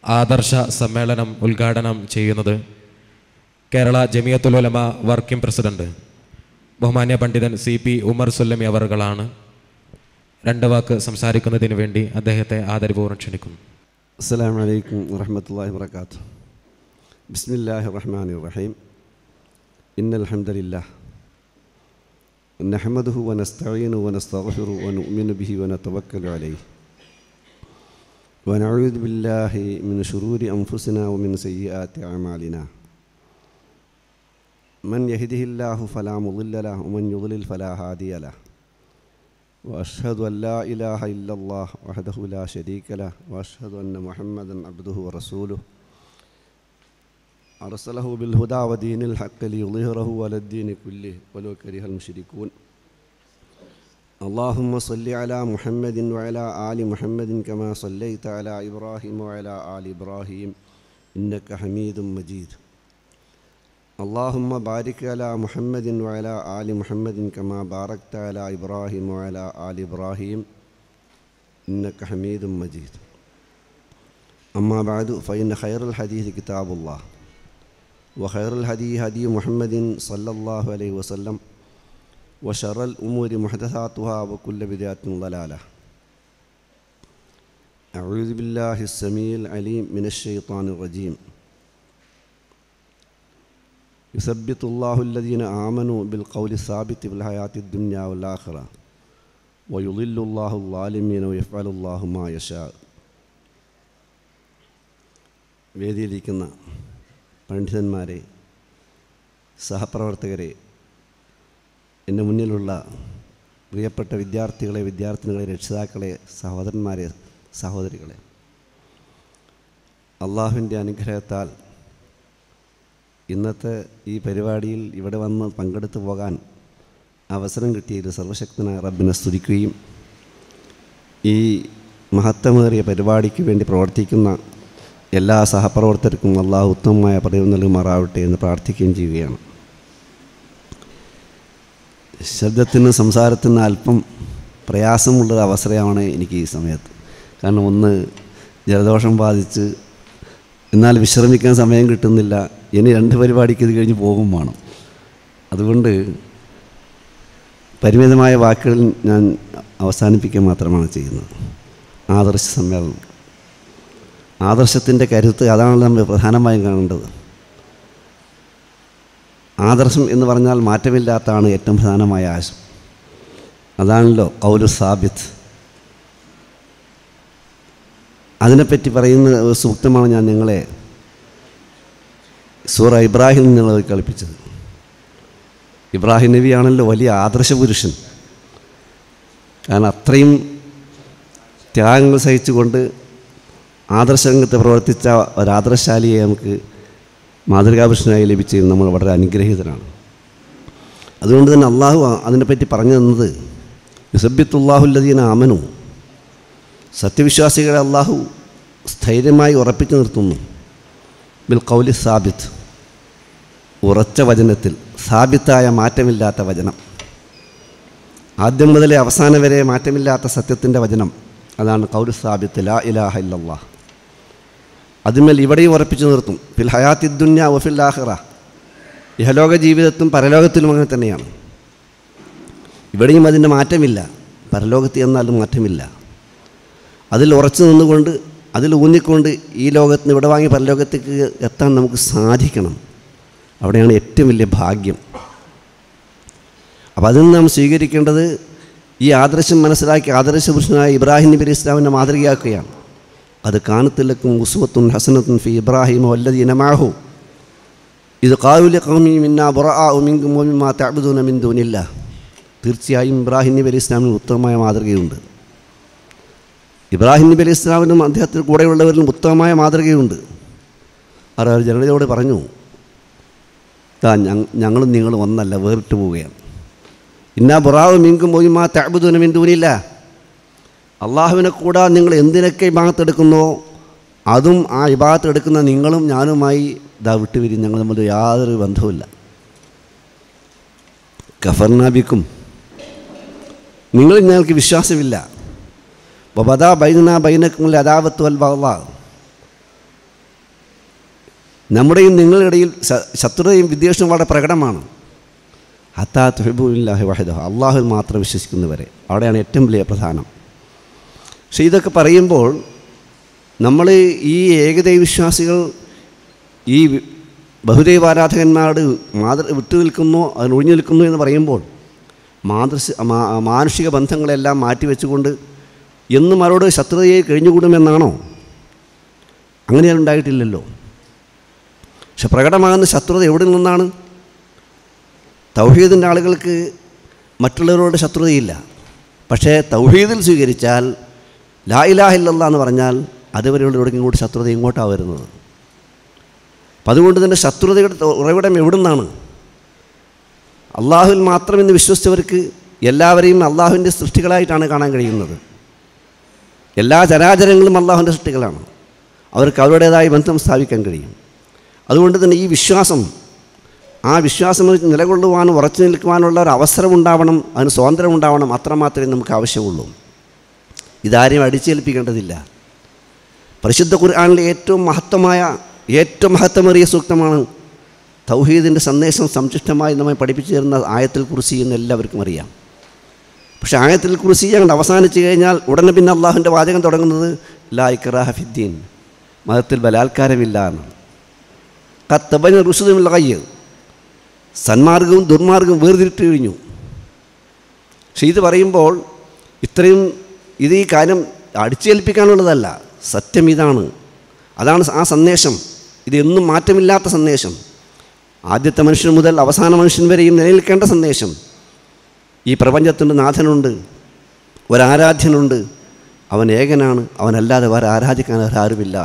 ആദർശ സമ്മേളനം ഉദ്ഘാടനം ചെയ്യുന്നത് കേരള ജമിയത്തുൽ ഉലമ വർക്കിംഗ് പ്രസിഡന്റ് ബഹുമാന്യ പണ്ഡിതൻ സി പി ഉമർ സുല്ലമി അവറുകളാണ് രണ്ട് വാക്ക് സംസാരിക്കുന്നതിന് വേണ്ടി അദ്ദേഹത്തെ ആദരപൂർവ്വം ക്ഷണിക്കുന്നു السلام عليكم ورحمة الله وبركاته بسم الله الرحمن الرحيم إن الحمد لله نحمده ونستعينه ونستغفره ونؤمن به ونتوكل عليه ونعوذ بالله من شرور أنفسنا ومن سيئات أعمالنا من يهده الله فلا مضل له ومن يضلل فلا هادي له وأشهد أن لا إله إلا الله وحده لا شريك له وأشهد أن محمدا عبده ورسوله أرسله بالهدى ودين الحق ليظهره على الدين كله ولو كره المشركون اللهم صل على محمد وعلى آل محمد كما صليت على إبراهيم وعلى آل إبراهيم إنك حميد مجيد اللهم بارك على محمد وعلى آل محمد كما باركت على إبراهيم وعلى آل إبراهيم إنك حميد مجيد أما بعد فإن خير الحديث كتاب الله وخير الهدي هدي محمد صلى الله عليه وسلم وشر الأمور محدثاتها وكل بدعة ضلالة أعوذ بالله السميع العليم من الشيطان الرجيم يثبت الله الذين آمنوا بالقول الثابت في الحياة الدنيا والآخرة ويضل الله الظالمين ويفعل الله ما يشاء വേദിയിലിരിക്കുന്ന പണ്ഡിതന്മാരെ സഹപ്രവർത്തകരെ എൻ്റെ മുന്നിലുള്ള പ്രിയപ്പെട്ട വിദ്യാർത്ഥികളെ വിദ്യാർത്ഥിനികളെ രക്ഷിതാക്കളെ സഹോദരന്മാരെ സഹോദരികളെ അള്ളാഹുവിൻ്റെ അനുഗ്രഹത്താൽ ഇന്നത്തെ ഈ പരിപാടിയിൽ ഇവിടെ വന്ന് പങ്കെടുത്തു പോകാൻ അവസരം കിട്ടിയത് സർവശക്തനായ റബ്ബിനെ സ്തുതിക്കുകയും ഈ മഹത്വമേറിയ പരിപാടിക്ക് വേണ്ടി പ്രവർത്തിക്കുന്ന എല്ലാ സഹപ്രവർത്തകർക്കും അള്ളാഹു ഉത്തമമായ പദവി നൽകുമാറാവട്ടെ എന്ന് പ്രാർത്ഥിക്കുകയും ചെയ്യുകയാണ് ശബ്ദത്തിന് സംസാരത്തിന് അല്പം പ്രയാസമുള്ള അവസരമാണ് എനിക്ക് ഈ സമയത്ത് കാരണം ഒന്ന് ജലദോഷം ബാധിച്ച് എന്നാൽ വിശ്രമിക്കാൻ സമയം കിട്ടുന്നില്ല ഇനി രണ്ട് പരിപാടിക്ക് ഇത് കഴിഞ്ഞ് പോകും വേണം അതുകൊണ്ട് പരിമിതമായ വാക്കുകൾ ഞാൻ അവസാനിപ്പിക്കുക മാത്രമാണ് ചെയ്യുന്നത് ആദർശ സമ്മേളനം ആദർശത്തിൻ്റെ കരുത്ത് അതാണല്ലോ നമ്മൾ പ്രധാനമായും കാണേണ്ടത് ആദർശം എന്ന് പറഞ്ഞാൽ മാറ്റമില്ലാത്തതാണ് ഏറ്റവും പ്രധാനമായ ആശം അതാണല്ലോ കൗലു സാബിത്ത് അതിനെപ്പറ്റി പറയുന്ന ഒരു സൂക്തമാണ് ഞാൻ നിങ്ങളെ സൂറ ഇബ്രാഹിം എന്നുള്ളത് കളിപ്പിച്ചത് ഇബ്രാഹിം നബിയാണല്ലോ വലിയ ആദർശപുരുഷൻ കാരണം അത്രയും ത്യാഗങ്ങൾ സഹിച്ചുകൊണ്ട് ആദർശരംഗത്ത് പ്രവർത്തിച്ച ഒരാദർശശാലിയെ നമുക്ക് മാതൃകാപുരുഷനായി ലഭിച്ചതിൽ നമ്മൾ വളരെ അനുഗ്രഹീതരാണ് അതുകൊണ്ട് തന്നെ അള്ളാഹു അതിനെപ്പറ്റി പറഞ്ഞു തന്നത് യുസബിത്തുല്ലാഹുല്ലദീന അമനു സത്യവിശ്വാസികളെ അള്ളാഹു സ്ഥൈര്യമായി ഉറപ്പിച്ചു നിർത്തുന്നു ബിൽ കൗലി സാബിത്ത് ഉറച്ച വചനത്തിൽ സാബിത്തായ മാറ്റമില്ലാത്ത വചനം ആദ്യം മുതലേ അവസാനം വരെ മാറ്റമില്ലാത്ത സത്യത്തിൻ്റെ വചനം അതാണ് കൗലു സാബിത്ത് ലാ ഇലാഹ ഇല്ലല്ലാ അതിന്മേൽ ഇവിടെയും ഉറപ്പിച്ചു നിർത്തും ഫിൽ ഹയാത്തി ദുന്യ വഫിൽ ആഹിറ ഇഹലോക ജീവിതത്തും പരലോകത്തിലും അങ്ങനെ തന്നെയാണ് ഇവിടെയും അതിൻ്റെ മാറ്റമില്ല പരലോകത്തിൽ എന്നാലും മാറ്റമില്ല അതിൽ ഉറച്ചു നിന്നുകൊണ്ട് അതിൽ ഊന്നിക്കൊണ്ട് ഈ ലോകത്ത് നിന്ന് ഇവിടെ വാങ്ങി പരലോകത്തേക്ക് എത്താൻ നമുക്ക് സാധിക്കണം അവിടെയാണ് ഏറ്റവും വലിയ ഭാഗ്യം അപ്പോൾ അതിൽ നാം സ്വീകരിക്കേണ്ടത് ഈ ആദർശം മനസ്സിലാക്കി ആദർശപുരുഷനായ ഇബ്രാഹിം നബി അലി ഇസ്ലാമിനെ മാതൃകയാക്കുകയാണ് അത് കാണത്തിലക്കും ഉസുവത്തുൻ ഹസനത്തുൻ ഫി ഇബ്രാഹിം വല്ലതി ഇനമാഹു ഇത് കാവുല കൗമി മിന്ന ബുറാ മിങ്കും മോമിമാ തഅബുദൂന മിൻ ദൂനില്ല തീർച്ചയായും ഇബ്രാഹിം നബി അലി ഇസ്ലാമിന് ഉത്തമമായ മാതൃകയുണ്ട് ഇബ്രാഹിം നബി അലി ഇസ്ലാമിനും അദ്ദേഹത്തിന് കൂടെയുള്ളവരിലും ഉത്തമമായ മാതൃകയുണ്ട് അവർ ജനതയോട് പറഞ്ഞു താ ഞങ്ങളും നിങ്ങളും ഒന്നല്ല വേറിട്ട് പോവുകയാണ് ഇന്നാ ബുറാവ് മീങ്കും മോയിമാ തഅബുദൂന മിൻ ദൂനില്ല അള്ളാഹുവിനെ കൂടാതെ നിങ്ങൾ എന്തിനൊക്കെ ഇബാത്തെടുക്കുന്നോ അതും ആ ഇബാത്ത് എടുക്കുന്ന നിങ്ങളും ഞാനുമായി ഇതാ വിട്ടുപിരി ഞങ്ങൾ തമ്മിൽ യാതൊരു ബന്ധവുമില്ല കഫർനാബിക്കും നിങ്ങൾ ഞങ്ങൾക്ക് വിശ്വാസമില്ല ബദാ ബൈന ബൈനക്കുമുള്ള അദാവത്ത് വൽ ബഹള നമ്മുടെയും നിങ്ങളുടെ ഇടയിൽ ശ- ശത്രുതയും വിദ്വേഷവും വളരെ പ്രകടമാണ് ഹത്താ തുഹബുല്ലാഹി വഹദ അള്ളാഹുൽ മാത്രം വിശ്വസിക്കുന്നവരെ അവിടെയാണ് ഏറ്റവും വലിയ പ്രധാനം പക്ഷേ ഇതൊക്കെ പറയുമ്പോൾ നമ്മൾ ഈ ഏകദൈവ വിശ്വാസികൾ ഈ വി- ബഹുദൈവാരാധകന്മാരോട് മാതൃ വിട്ടു നിൽക്കുന്നു അതിന് ഒഴിഞ്ഞു നിൽക്കുന്നു എന്ന് പറയുമ്പോൾ മാതൃശ മാ- മാനുഷിക ബന്ധങ്ങളെല്ലാം മാറ്റിവെച്ചുകൊണ്ട് എന്നും അവരോട് ശത്രുതയെ കഴിഞ്ഞുകൂടുമെന്നാണോ അങ്ങനെ ഉണ്ടായിട്ടില്ലല്ലോ പക്ഷെ പ്രകടമാകുന്ന ശത്രുത എവിടെ നിന്നാണ് തൗഹീദിൻ്റെ ആളുകൾക്ക് മറ്റുള്ളവരോട് ശത്രുതയില്ല പക്ഷേ തൗഹീദിൽ സ്വീകരിച്ചാൽ ലാ ഇലാഹ ഇല്ലല്ലാ എന്ന് പറഞ്ഞാൽ അതുവരെയുള്ള ഇങ്ങോട്ട് ശത്രുത ഇങ്ങോട്ടാണ് വരുന്നത് അപ്പം അതുകൊണ്ട് തന്നെ ശത്രുതയുടെ ത- ഉറവിടം എവിടെ നിന്നാണ് അള്ളാഹുവിൽ മാത്രം എന്ന് വിശ്വസിച്ചവർക്ക് എല്ലാവരെയും അള്ളാഹുവിൻ്റെ സൃഷ്ടികളായിട്ടാണ് കാണാൻ കഴിയുന്നത് എല്ലാ ചരാചരങ്ങളും അള്ളാഹുവിൻ്റെ സൃഷ്ടികളാണ് അവർക്ക് അവരുടേതായ ബന്ധം സ്ഥാപിക്കാൻ കഴിയും അതുകൊണ്ട് തന്നെ ഈ വിശ്വാസം ആ വിശ്വാസം നിലകൊള്ളുവാനും ഉറച്ചു നിൽക്കുവാനുള്ള ഒരു അവസരം ഉണ്ടാവണം അതിന് സ്വാതന്ത്ര്യം ഉണ്ടാവണം അത്രമാത്രമേ നമുക്ക് ആവശ്യമുള്ളൂ ഇതാരെയും അടിച്ചേൽപ്പിക്കേണ്ടതില്ല പരിശുദ്ധ ഖുർആാനിലെ ഏറ്റവും മഹത്വമായ ഏറ്റവും മഹത്വമേറിയ സൂക്തമാണ് തൗഹീദിൻ്റെ സന്ദേശം സംശിഷ്ടമായി നമ്മെ പഠിപ്പിച്ചു തരുന്ന ആയത്തിൽ കുറിച്ച് എന്ന് എല്ലാവർക്കും അറിയാം പക്ഷേ ആയത്തിൽ കുറിച്ച് അങ്ങോട്ട് അവസാനിച്ച് കഴിഞ്ഞാൽ ഉടനെ പിന്നെ അള്ളാഹുവിൻ്റെ വാചകം തുടങ്ങുന്നത് ലാ ഇക്റാഹ ഫിദ്ദീൻ മതത്തിൽ ബലാത്കാരമില്ല എന്ന് കത്തബന റുസുദുമില്ല കയ്യ് സന്മാർഗവും ദുർമാർഗവും വേർതിരിട്ട് കഴിഞ്ഞു പക്ഷേ ഇത് പറയുമ്പോൾ ഇത്രയും ഇത് ഈ കാര്യം അടിച്ചേൽപ്പിക്കാനുള്ളതല്ല സത്യം ഇതാണ് അതാണ് ആ സന്ദേശം ഇത് എന്നും മാറ്റമില്ലാത്ത സന്ദേശം ആദ്യത്തെ മനുഷ്യൻ മുതൽ അവസാന മനുഷ്യൻ വരെയും നിലനിൽക്കേണ്ട സന്ദേശം ഈ പ്രപഞ്ചത്തിൻ്റെ നാഥനുണ്ട് ഒരാരാധ്യനുണ്ട് അവൻ ഏകനാണ് അവനല്ലാതെ വേറെ ആരാധിക്കാൻ വേറെ ആരുമില്ല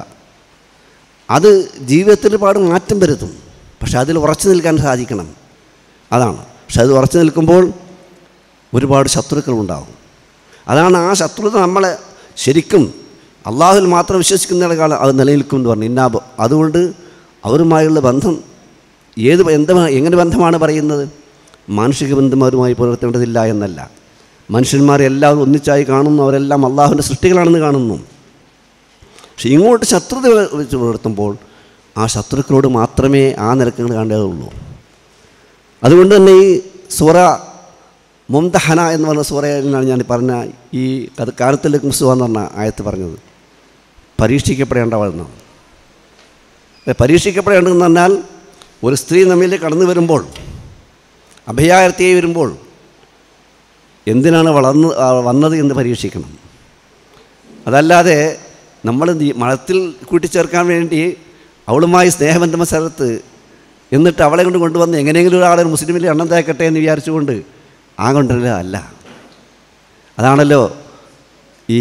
അത് ജീവിതത്തിൽ ഒരുപാട് മാറ്റം വരുത്തും പക്ഷെ അതിൽ ഉറച്ചു നിൽക്കാൻ സാധിക്കണം അതാണ് പക്ഷെ അത് ഉറച്ചു നിൽക്കുമ്പോൾ ഒരുപാട് ശത്രുക്കളുണ്ടാകും അതാണ് ആ ശത്രുത നമ്മളെ ശരിക്കും അള്ളാഹുവിൽ മാത്രം വിശ്വസിക്കുന്ന കാലം അത് നിലനിൽക്കും എന്ന് പറഞ്ഞു ഇന്നാബ് അതുകൊണ്ട് അവരുമായുള്ള ബന്ധം ഏത് ബന്ധമാണ് എങ്ങനെ ബന്ധമാണ് പറയുന്നത് മാനുഷിക ബന്ധം അവരുമായി പുലർത്തേണ്ടതില്ല എന്നല്ല മനുഷ്യന്മാരെ എല്ലാവരും ഒന്നിച്ചായി കാണുന്നു അവരെല്ലാം അള്ളാഹുവിൻ്റെ സൃഷ്ടികളാണെന്ന് കാണുന്നു പക്ഷെ ഇങ്ങോട്ട് ശത്രുത വെച്ച് പുലർത്തുമ്പോൾ ആ ശത്രുക്കളോട് മാത്രമേ ആ നിലക്കങ്ങൾ കാണേണ്ടതുള്ളൂ അതുകൊണ്ട് തന്നെ ഈ സൂറ മുംതഹന എന്ന് പറഞ്ഞ സൂറയിലാണ് ഞാൻ പറഞ്ഞ ഈ അത് കാലത്തിലേക്ക് മുസ്തു എന്ന് പറഞ്ഞ ആയത്ത് പറഞ്ഞത് പരീക്ഷിക്കപ്പെടേണ്ടവളെന്നാണ് പരീക്ഷിക്കപ്പെടേണ്ടതെന്ന് പറഞ്ഞാൽ ഒരു സ്ത്രീ നമ്മിലേക്ക് കടന്നു വരുമ്പോൾ അഭയാർത്ഥിയായി വരുമ്പോൾ എന്തിനാണ് വളർന്ന് ആ, വന്നത് എന്ന് പരീക്ഷിക്കണം അതല്ലാതെ നമ്മൾ ഈ മതത്തിൽ കൂട്ടിച്ചേർക്കാൻ വേണ്ടി അവളുമായി സ്നേഹബന്ധമ സ്ഥലത്ത് എന്നിട്ട് അവളെ കൊണ്ട് കൊണ്ടുവന്ന് എങ്ങനെയെങ്കിലും ഒരാളെ ഒരു മുസ്ലിമിൽ എണ്ണം തേക്കട്ടെ എന്ന് വിചാരിച്ചുകൊണ്ട് ആ കൊണ്ടുവരില്ല അല്ല അതാണല്ലോ ഈ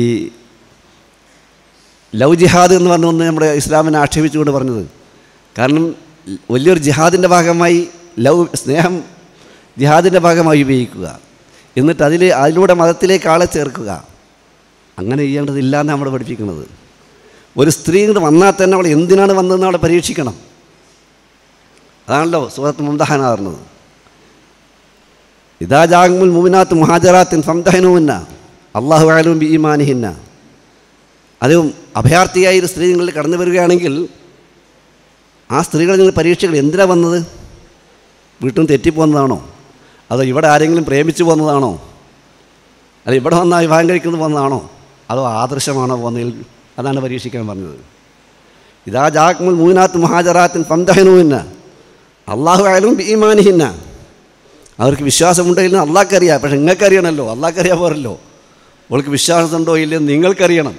ലവ് ജിഹാദ് എന്ന് പറഞ്ഞ ഒന്ന് നമ്മുടെ ഇസ്ലാമിനെ ആക്ഷേപിച്ചുകൊണ്ട് പറഞ്ഞത് കാരണം വലിയൊരു ജിഹാദിൻ്റെ ഭാഗമായി ലവ് സ്നേഹം ജിഹാദിൻ്റെ ഭാഗമായി ഉപയോഗിക്കുക എന്നിട്ട് അതിൽ അതിലൂടെ മതത്തിലേക്ക് ആളെ ചേർക്കുക അങ്ങനെ ചെയ്യേണ്ടതില്ല എന്ന് നമ്മൾ പഠിപ്പിക്കുന്നത് ഒരു സ്ത്രീ ഇങ്ങോട്ട് വന്നാൽ തന്നെ അവൾ എന്തിനാണ് വന്നതെന്ന് അവളെ പരീക്ഷിക്കണം അതാണല്ലോ സൂറത്ത് മുംതഹാന പറഞ്ഞത് ഇതാ ജാങ്മുൽ മുമിനാത്ത് മുഹാജറാത്തിൻ ഫംദഹനുവിന്ന അള്ളാഹു ആലും ബി ഈമാനിഹിന്ന അതും അഭയാർത്ഥിയായി ഒരു സ്ത്രീ നിങ്ങളിൽ കടന്നു വരികയാണെങ്കിൽ ആ സ്ത്രീകൾ നിങ്ങൾ പരീക്ഷകൾ എന്തിനാണ് വന്നത് വീട്ടിൽ നിന്ന് തെറ്റിപ്പോന്നതാണോ അതോ ഇവിടെ ആരെങ്കിലും പ്രേമിച്ചു പോകുന്നതാണോ അല്ല ഇവിടെ വന്നാൽ വിവാഹം കഴിക്കുന്നത് പോകുന്നതാണോ അതോ ആദർശമാണോ പോകുന്നതിൽ അതാണ് പരീക്ഷിക്കാൻ പറഞ്ഞത് ഇതാ ജാക്മുൽ മൂനാത്ത് മഹാജറാത്തിൻ ഫംദഹനുവിന്ന അള്ളാഹു ആയാലും ബീമാനിഹിന്ന അവർക്ക് വിശ്വാസമുണ്ടെങ്കിൽ അള്ളാഹ്ക്കറിയാം പക്ഷെ നിങ്ങൾക്കറിയണമല്ലോ അള്ളാഹ്ക്കറിയാൻ പോരല്ലോ അവൾക്ക് വിശ്വാസമുണ്ടോ ഇല്ലെന്ന് നിങ്ങൾക്കറിയണം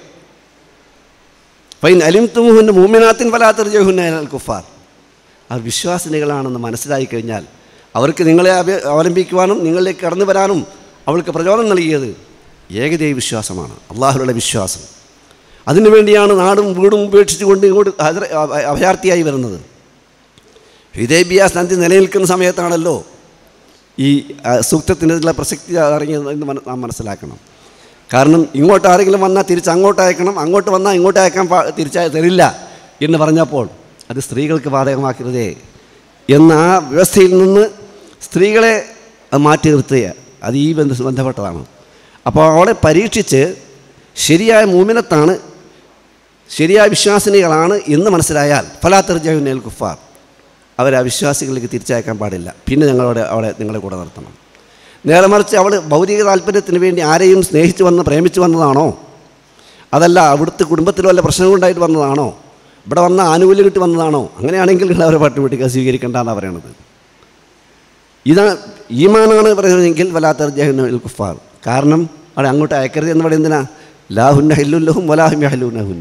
ഫൈൻ അലിം തുമുഹുൻ്റെ മൂമിനാത്തിൻ വലാത്തർജഹുന്ന കുഫാർ അവർ വിശ്വാസിനികളാണെന്ന് മനസ്സിലായി കഴിഞ്ഞാൽ അവർക്ക് നിങ്ങളെ അഭ- അവലംബിക്കുവാനും നിങ്ങളിലേക്ക് കടന്നു വരാനും അവൾക്ക് പ്രചോദനം നൽകിയത് ഏകദൈവ വിശ്വാസമാണ് അള്ളാഹുലുള്ള വിശ്വാസം അതിനുവേണ്ടിയാണ് നാടും വീടും ഉപേക്ഷിച്ചുകൊണ്ട് ഇങ്ങോട്ട് ഹജറ- അഭ- അഭയാർത്ഥിയായി വരുന്നത് ഹിദേബിയ സന്ധി നിലനിൽക്കുന്ന സമയത്താണല്ലോ ഈ ആ, സൂക്തത്തിനുള്ള പ്രസക്തി അറിഞ്ഞത് എന്ന് മന- നാം മനസ്സിലാക്കണം കാരണം ഇങ്ങോട്ട് ആരെങ്കിലും വന്നാൽ തിരിച്ച് അങ്ങോട്ട് അയക്കണം അങ്ങോട്ട് വന്നാൽ ഇങ്ങോട്ട് അയക്കാൻ പാ തിരിച്ച തരില്ല എന്ന് പറഞ്ഞപ്പോൾ അത് സ്ത്രീകൾക്ക് ബാധകമാക്കരുതേ എന്ന ആ വ്യവസ്ഥയിൽ നിന്ന് സ്ത്രീകളെ അത് മാറ്റി നിർത്തുക അത് ഈ ബന്ധ ബന്ധപ്പെട്ടതാണ് അപ്പോൾ അവളെ പരീക്ഷിച്ച് ശരിയായ മൂമിനത്താണ് ശരിയായ വിശ്വാസിനികളാണ് എന്ന് മനസ്സിലായാൽ ഫലാത്തർജുനൽ കുഫാർ അവരെ അവിശ്വാസികളിലേക്ക് തിരിച്ചയക്കാൻ പാടില്ല പിന്നെ ഞങ്ങളവിടെ അവളെ നിങ്ങളെ കൂടെ നിർത്തണം നേരെ മറിച്ച് അവൾ ഭൗതിക താല്പര്യത്തിന് വേണ്ടി ആരെയും സ്നേഹിച്ച് വന്ന് പ്രേമിച്ച് വന്നതാണോ അതല്ല അവിടുത്തെ കുടുംബത്തിൽ വല്ല പ്രശ്നങ്ങളുണ്ടായിട്ട് വന്നതാണോ ഇവിടെ വന്ന ആനുകൂല്യം കിട്ടി വന്നതാണോ അങ്ങനെയാണെങ്കിൽ നിങ്ങൾ അവരെ പട്ടുപിടിക്കാൻ സ്വീകരിക്കേണ്ടതാണ് പറയണത് ഇതാ ഈമാനാണ് പറയുന്നതെങ്കിൽ വലാത്തർ ജഹുൽ കുഫാർ കാരണം അവിടെ അങ്ങോട്ട് അയക്കരുത് എന്ന് പറയുന്നത് എന്തിനാ ലാഹുന്ന ഹെല്ലുല്ലഹും വലാഹും ഹല്ലൂനഹുന്ന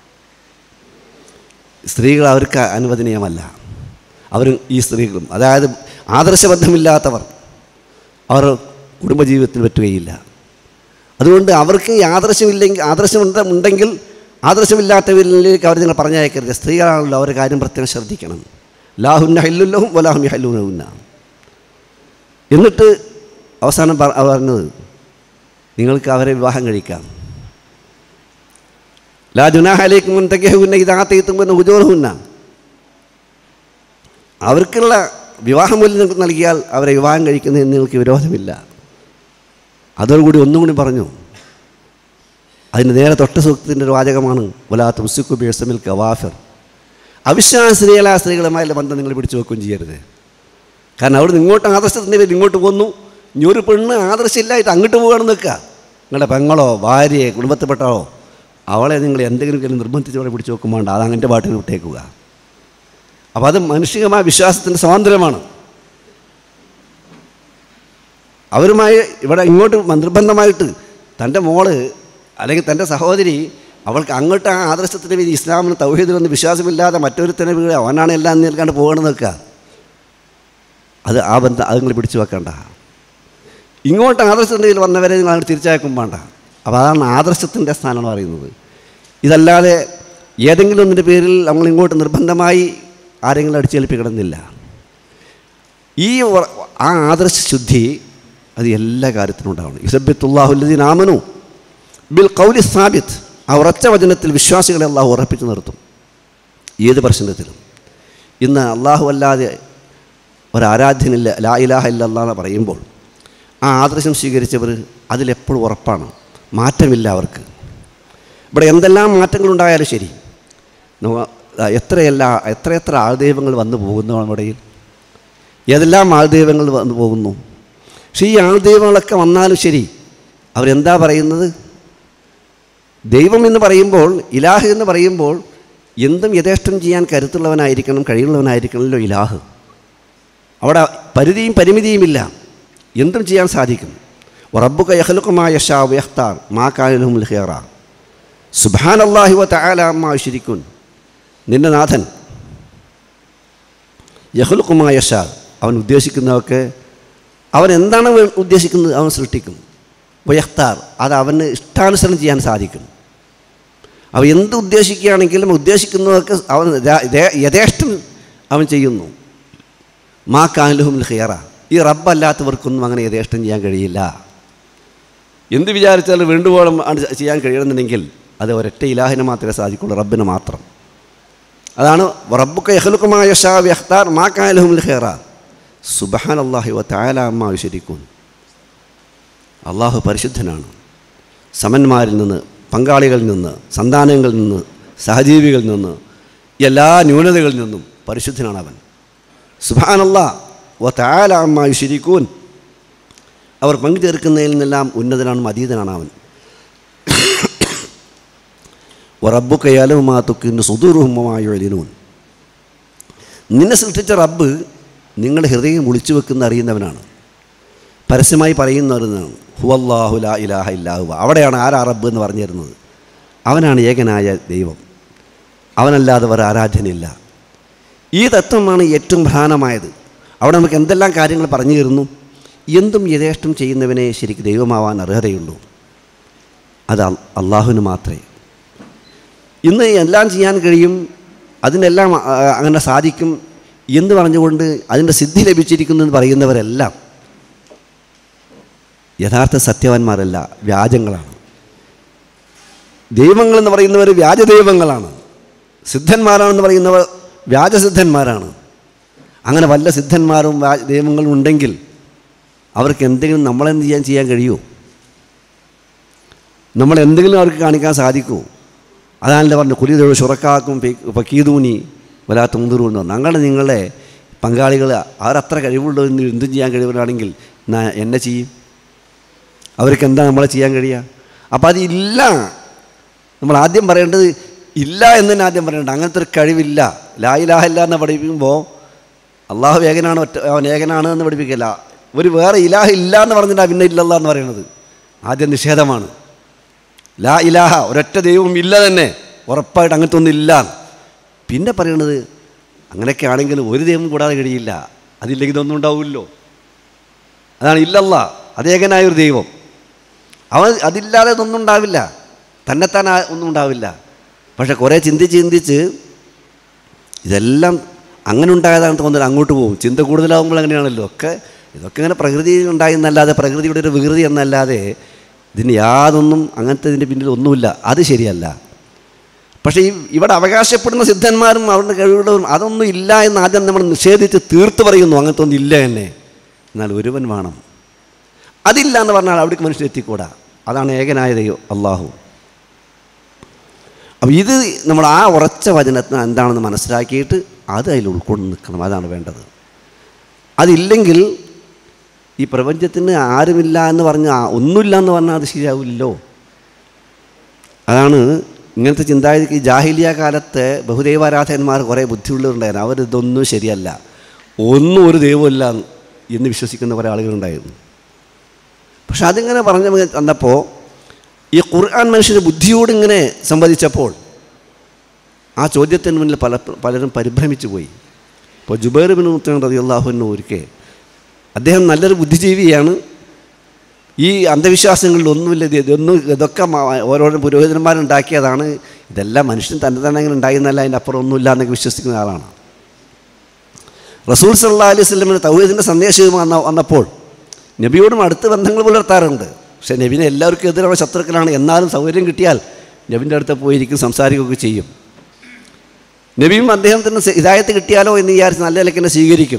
സ്ത്രീകൾ അവർക്ക് അനുവദനീയമല്ല അവരും ഈ സ്ത്രീകളും അതായത് ആദർശബദ്ധമില്ലാത്തവർ അവർ കുടുംബജീവിതത്തിൽ പറ്റുകയില്ല അതുകൊണ്ട് അവർക്ക് ഈ ആദർശമില്ലെങ്കിൽ ആദർശം ഉണ്ട് ഉണ്ടെങ്കിൽ ആദർശമില്ലാത്തവരിലേക്ക് അവർ നിങ്ങൾ പറഞ്ഞയക്കരുത് സ്ത്രീകളാണല്ലോ അവരുടെ കാര്യം പ്രത്യേകം ശ്രദ്ധിക്കണം ലാഹുന്ന ഹല്ലുല്ലഹും വലാഹും ഹല്ലൂനഹുന്ന എന്നിട്ട് അവസാനം പറ- പറഞ്ഞത് നിങ്ങൾക്ക് അവരെ വിവാഹം കഴിക്കാം ലാ ജുനാഹലേക്കും മുൻതകഹുന്ന ഇതാത്തീത്തുമെന്ന് ഉജോറുന്ന അവർക്കുള്ള വിവാഹമൂല്യം നിങ്ങൾക്ക് നൽകിയാൽ അവരെ വിവാഹം കഴിക്കുന്നതിന് നിങ്ങൾക്ക് വിരോധമില്ല അതോടുകൂടി ഒന്നും കൂടി പറഞ്ഞു അതിന് നേരെ തൊട്ട സൂക്തത്തിൻ്റെ ഒരു വാചകമാണ് വലാത്ത മുസുക്കു ബേസമിൽ കവാഫർ അവിശ്വാസിനികളായ സ്ത്രീകളുമായുള്ള ബന്ധം നിങ്ങൾ പിടിച്ചു വെക്കുകയും ചെയ്യരുത് കാരണം അവിടെ ഇങ്ങോട്ട് ആദർശത്തിൻ്റെ പേരിൽ ഇങ്ങോട്ട് പോന്നു ഇനി ഒരു പെണ്ണ് ആദർശമില്ലായിട്ട് അങ്ങോട്ട് പോകണമെന്ന് നിൽക്കുക നിങ്ങളുടെ പെങ്ങളോ ഭാര്യയെ കുടുംബത്തിൽപ്പെട്ടോ അവളെ നിങ്ങൾ എന്തെങ്കിലും കാര്യം നിർബന്ധിച്ച് അവളെ പിടിച്ചു വെക്കും വേണ്ട അത് അങ്ങനത്തെ പാട്ടിൽ വിട്ടേക്കുക അപ്പോൾ അത് മാനുഷികമായ വിശ്വാസത്തിൻ്റെ സ്വാതന്ത്ര്യമാണ് അവരുമായി ഇവിടെ ഇങ്ങോട്ട് നിർബന്ധമായിട്ട് തൻ്റെ മോള് അല്ലെങ്കിൽ തൻ്റെ സഹോദരി അവൾക്ക് അങ്ങോട്ട് ആ ആദർശത്തിൻ്റെ പേര് ഇസ്ലാമിന് തൗഹീദിലൊന്നും വിശ്വാസമില്ലാതെ മറ്റൊരുത്തനെ വീട് അവനാണ് എല്ലാം നിൽക്കാണ്ട് പോകണമെന്ന് നിൽക്കുക അത് ആ ബന്ധം അത് നിങ്ങൾ പിടിച്ചു വെക്കണ്ട ഇങ്ങോട്ട് ആദർശത്തിൻ്റെ കയ്യിൽ വന്നവരെ നിങ്ങൾ അങ്ങോട്ട് തിരിച്ചയക്കും വേണ്ട അപ്പോൾ അതാണ് ആദർശത്തിൻ്റെ സ്ഥാനം എന്ന് പറയുന്നത് ഇതല്ലാതെ ഏതെങ്കിലും ഒന്നിൻ്റെ പേരിൽ നമ്മൾ ഇങ്ങോട്ട് നിർബന്ധമായി ആരെങ്കിലും അടിച്ചേൽപ്പിക്കണമെന്നില്ല ഈ വ- ആ ആദർശ ശുദ്ധി അത് എല്ലാ കാര്യത്തിനും ഉണ്ടാവണം യുസബിത്തുല്ലാഹുല്ലദീൻ ആമനു ബിൽ കൗലി സ്ഥാപിത്ത് ആ ഉറച്ച വചനത്തിൽ വിശ്വാസികളെ അള്ളാഹു ഉറപ്പിച്ചു നിർത്തും ഏത് പ്രശ്നത്തിലും ഇന്ന് അള്ളാഹു അല്ലാതെ ഒരാരാധ്യനില്ല ലാ ഇലാഹ ഇല്ലല്ലാ എന്ന് പറയുമ്പോൾ ആ ആദർശം സ്വീകരിച്ചവർ അതിലെപ്പോഴും ഉറപ്പാണ് മാറ്റമില്ല അവർക്ക് ഇവിടെ എന്തെല്ലാം മാറ്റങ്ങളുണ്ടായാലും ശരി നമ്മ- ആ, എത്രയല്ല എത്രയെത്ര ആൾദൈവങ്ങൾ വന്നു പോകുന്നു നമ്മുടെ ഇടയിൽ ഏതെല്ലാം ആൾദൈവങ്ങൾ വന്നു പോകുന്നു പക്ഷേ ഈ ആൾദൈവങ്ങളൊക്കെ വന്നാലും ശരി അവരെന്താ പറയുന്നത് ദൈവം എന്ന് പറയുമ്പോൾ ഇലാഹ് എന്ന് പറയുമ്പോൾ എന്തും യഥേഷ്ടം ചെയ്യാൻ കരുത്തുള്ളവനായിരിക്കണം കഴിവുള്ളവനായിരിക്കണമല്ലോ ഇലാഹ് അവിടെ പരിധിയും പരിമിതിയുമില്ല എന്തും ചെയ്യാൻ സാധിക്കും റബ്ബുക യഹ്ലുക്കുമായ ഷാ യഖ്താർ മാ കാലും ഹിയറ സുബാൻ അള്ളാഹി വ തആലാ ശരിക്കുൻ നിന്റെ നാഥൻ യഹ്ലുക്കുമായ ഷാ അവൻ ഉദ്ദേശിക്കുന്നതൊക്കെ അവൻ എന്താണ് വേ- ഉദ്ദേശിക്കുന്നത് അവൻ സൃഷ്ടിക്കും വയഖ്താർ അത് അവന് ഇഷ്ടാനുസരണം ചെയ്യാൻ സാധിക്കും അവൻ എന്ത് ഉദ്ദേശിക്കുകയാണെങ്കിലും ഉദ്ദേശിക്കുന്നതൊക്കെ അവൻ ര- ര- യഥേഷ്ടം അവൻ ചെയ്യുന്നു മാ കാലുഹും ഖിയറ ഈ റബ്ബല്ലാത്തവർക്കൊന്നും അങ്ങനെ യഥേഷ്ടം ചെയ്യാൻ കഴിയില്ല എന്ത് വിചാരിച്ചാലും വേണ്ടുവോളം ആണ് ചെയ്യാൻ കഴിയണമെന്നുണ്ടെങ്കിൽ അത് ഒരൊറ്റ ഇലാഹിന് മാത്രമേ സാധിക്കുള്ളൂ റബ്ബിന് മാത്രം അതാണ് റബ്ബുക്ക് യഹ്ലുക്കുമായ ഷാ യഖ്താർ മാ കാലുഹും ഖിയറ സുബഹാൻ അള്ളാഹി വ താലാമ്മ ശരിക്കും അള്ളാഹു പരിശുദ്ധനാണ് സമന്മാരിൽ നിന്ന് പങ്കാളികളിൽ നിന്ന് സന്താനങ്ങളിൽ നിന്ന് സഹജീവികളിൽ നിന്ന് എല്ലാ ന്യൂനതകളിൽ നിന്നും പരിശുദ്ധനാണ് അവൻ സുബാനല്ലാ വ താലാമ്മ ശരിക്കൂൻ അവർ പങ്കുചേർക്കുന്നതിൽ നിന്നെല്ലാം ഉന്നതനാണ് അതീതനാണ് അവൻ റബ്ബുക്കയാലുമാ തുക്കിന് സുദൂറുഹുമായ എലിനൂൻ നിന്നെ സൃഷ്ടിച്ച റബ്ബ് നിങ്ങളുടെ ഹൃദയം ഒളിച്ചു വെക്കുന്ന അറിയുന്നവനാണ് പരസ്യമായി പറയുന്നവരുന്നതാണ് ഹുവല്ലാഹു ലാ ഇലാഹ ഇല്ലാഹുവ അവിടെയാണ് ആരാ റബ്ബ് എന്ന് പറഞ്ഞു തരുന്നത് അവനാണ് ഏകനായ ദൈവം അവനല്ലാതെ വേറെ ആരാധ്യനില്ല ഈ തത്വമാണ് ഏറ്റവും പ്രധാനമായത് അവിടെ നമുക്ക് എന്തെല്ലാം കാര്യങ്ങൾ പറഞ്ഞു തരുന്നു എന്തും യഥേഷ്ടം ചെയ്യുന്നവനെ ശരിക്കും ദൈവമാവാൻ അർഹതയുള്ളൂ അത് അൽ- അള്ളാഹുവിന് മാത്രമേ ഇന്ന് എല്ലാം ചെയ്യാൻ കഴിയും അതിനെല്ലാം ആ, അങ്ങനെ സാധിക്കും എന്ന് പറഞ്ഞുകൊണ്ട് അതിൻ്റെ സിദ്ധി ലഭിച്ചിരിക്കുന്നു എന്ന് പറയുന്നവരെല്ലാം യഥാർത്ഥ സത്യവാന്മാരല്ല വ്യാജങ്ങളാണ് ദൈവങ്ങളെന്ന് പറയുന്നവർ വ്യാജ ദൈവങ്ങളാണ് സിദ്ധന്മാരാണെന്ന് പറയുന്നവർ വ്യാജസിദ്ധന്മാരാണ് അങ്ങനെ വല്ല സിദ്ധന്മാരും വ്യാ- ദൈവങ്ങളും ഉണ്ടെങ്കിൽ അവർക്ക് എന്തെങ്കിലും നമ്മളെന്ത് ചെയ്യാൻ ചെയ്യാൻ കഴിയുമോ നമ്മൾ എന്തെങ്കിലും അവർക്ക് കാണിക്കാൻ സാധിക്കുമോ അതാണല്ലോ പറഞ്ഞു കുലിതൊഴു ഷുറക്കാക്കും ഫക്കീദൂനി വലാ തുന്തുറു എന്ന് പറഞ്ഞു അങ്ങനെ നിങ്ങളെ പങ്കാളികൾ അവരത്ര കഴിവുള്ളതെന്ന് എന്തും ചെയ്യാൻ കഴിവുള്ളതാണെങ്കിൽ എന്നാ എന്നെ ചെയ്യും അവർക്ക് എന്താ നമ്മളെ ചെയ്യാൻ കഴിയുക അപ്പോൾ അതില്ല നമ്മൾ ആദ്യം പറയേണ്ടത് ഇല്ല എന്ന് തന്നെ ആദ്യം പറയേണ്ടത് അങ്ങനത്തെ ഒരു കഴിവില്ല ലായിലാഹില്ല എന്ന് പഠിപ്പിക്കുമ്പോൾ അള്ളാഹു ഏകനാണ് ഒറ്റ അവൻ ഏകനാണ് എന്ന് പഠിപ്പിക്കില്ല ഒരു വേറെ ഇലാഹ ഇല്ല എന്ന് പറഞ്ഞിട്ടാണ് പിന്നെ ഇല്ലല്ല എന്ന് പറയുന്നത് ആദ്യം നിഷേധമാണ് ലാ ഇലാഹ ഒരൊറ്റ ദൈവവും ഇല്ല തന്നെ ഉറപ്പായിട്ട് അങ്ങനത്തെ ഒന്നും ഇല്ല പിന്നെ പറയണത് അങ്ങനെയൊക്കെ ആണെങ്കിൽ ഒരു ദൈവം കൂടാതെ കഴിയില്ല അതില്ലെങ്കിൽ ഇതൊന്നും ഉണ്ടാവില്ലല്ലോ അതാണ് ഇല്ലല്ല അതേകനായ ഒരു ദൈവം അവൻ അതില്ലാതെ ഇതൊന്നും ഉണ്ടാവില്ല തന്നെത്താൻ ആ- ഒന്നും ഉണ്ടാവില്ല പക്ഷെ കുറേ ചിന്തിച്ച് ചിന്തിച്ച് ഇതെല്ലാം അങ്ങനെ ഉണ്ടായതാണെന്ന് തോന്നുന്നത് അങ്ങോട്ട് പോകും ചിന്ത കൂടുതലാകുമ്പോൾ അങ്ങനെയാണല്ലോ ഒക്കെ ഇതൊക്കെ ഇങ്ങനെ പ്രകൃതി ഉണ്ടായി എന്നല്ലാതെ പ്രകൃതിയുടെ ഒരു വികൃതി എന്നല്ലാതെ ഇതിന് യാതൊന്നും അങ്ങനത്തെ ഇതിൻ്റെ പിന്നിൽ ഒന്നുമില്ല അത് ശരിയല്ല പക്ഷേ ഈ ഇവിടെ അവകാശപ്പെടുന്ന സിദ്ധന്മാരും അവരുടെ കഴിവുള്ളവരും അതൊന്നും ഇല്ല എന്ന് ആദ്യം നമ്മൾ നിഷേധിച്ച് തീർത്ത് പറയുന്നു അങ്ങനത്തെ ഒന്നും ഇല്ല എന്നെ എന്നാൽ ഒരുവൻ വേണം അതില്ല എന്ന് പറഞ്ഞാൽ അവിടേക്ക് മനുഷ്യൻ എത്തിക്കൂടാ അതാണ് ഏകനായ ദൈവം അള്ളാഹു അപ്പോൾ ഇത് നമ്മൾ ആ ഉറച്ച വചനത്തിന് എന്താണെന്ന് മനസ്സിലാക്കിയിട്ട് അത് അതിൽ ഉൾക്കൊണ്ട് നിൽക്കണം അതാണ് വേണ്ടത് അതില്ലെങ്കിൽ ഈ പ്രപഞ്ചത്തിന് ആരുമില്ല എന്ന് പറഞ്ഞാൽ ആ- ഒന്നുമില്ല എന്ന് പറഞ്ഞാൽ അത് ശരിയാവില്ലല്ലോ അതാണ് ഇങ്ങനത്തെ ചിന്താഗതിക്ക് ഈ ജാഹിലിയ കാലത്ത് ബഹുദൈവാരാധകന്മാർ കുറേ ബുദ്ധിയുള്ളവരുണ്ടായിരുന്നു അവരിതൊന്നും ശരിയല്ല ഒന്നും ഒരു ദൈവമില്ല എന്ന് വിശ്വസിക്കുന്ന കുറേ ആളുകളുണ്ടായിരുന്നു പക്ഷെ അതിങ്ങനെ പറഞ്ഞു വന്നപ്പോൾ ഈ ഖുർആൻ മനുഷ്യന് ബുദ്ധിയോട് ഇങ്ങനെ സംവദിച്ചപ്പോൾ ആ ചോദ്യത്തിന് മുന്നിൽ പല പലരും പരിഭ്രമിച്ചു പോയി ഇപ്പോൾ ജുബൈർ ബിൻ മുത്തൻ റതി അള്ളാഹുവിന് ഒരിക്കൽ അദ്ദേഹം നല്ലൊരു ബുദ്ധിജീവിയാണ് ഈ അന്ധവിശ്വാസങ്ങളിൽ ഒന്നുമില്ല ഇത് ഇതൊന്നും ഇതൊക്കെ മ- ഓരോരോ പുരോഹിതന്മാരുണ്ടാക്കിയതാണ് ഇതെല്ലാം മനുഷ്യൻ തന്നെ തന്നെ അങ്ങനെ ഉണ്ടായിരുന്നല്ല അതിൻ്റെ അപ്പുറം ഒന്നുമില്ല എന്നൊക്കെ വിശ്വസിക്കുന്ന ആളാണ് റസൂൽ സല്ലാ അലൈഹി സ്വലമിന് തൗഹീദിൻ്റെ സന്ദേശവും വന്ന വന്നപ്പോൾ നബിയോടും അടുത്ത് ബന്ധങ്ങൾ പുലർത്താറുണ്ട് പക്ഷേ നബിനെ എല്ലാവർക്കും എതിരാണ് ശത്രുക്കളാണ് എന്നാലും സൗകര്യം കിട്ടിയാൽ നബിൻ്റെ അടുത്ത് പോയിരിക്കും സംസാരിക്കുകയൊക്കെ ചെയ്യും നബിയും അദ്ദേഹത്തിന് ഇതായത്ത് കിട്ടിയാലോ എന്ന് വിചാരിച്ച് നല്ല നിലയ്ക്ക് തന്നെ സ്വീകരിക്കും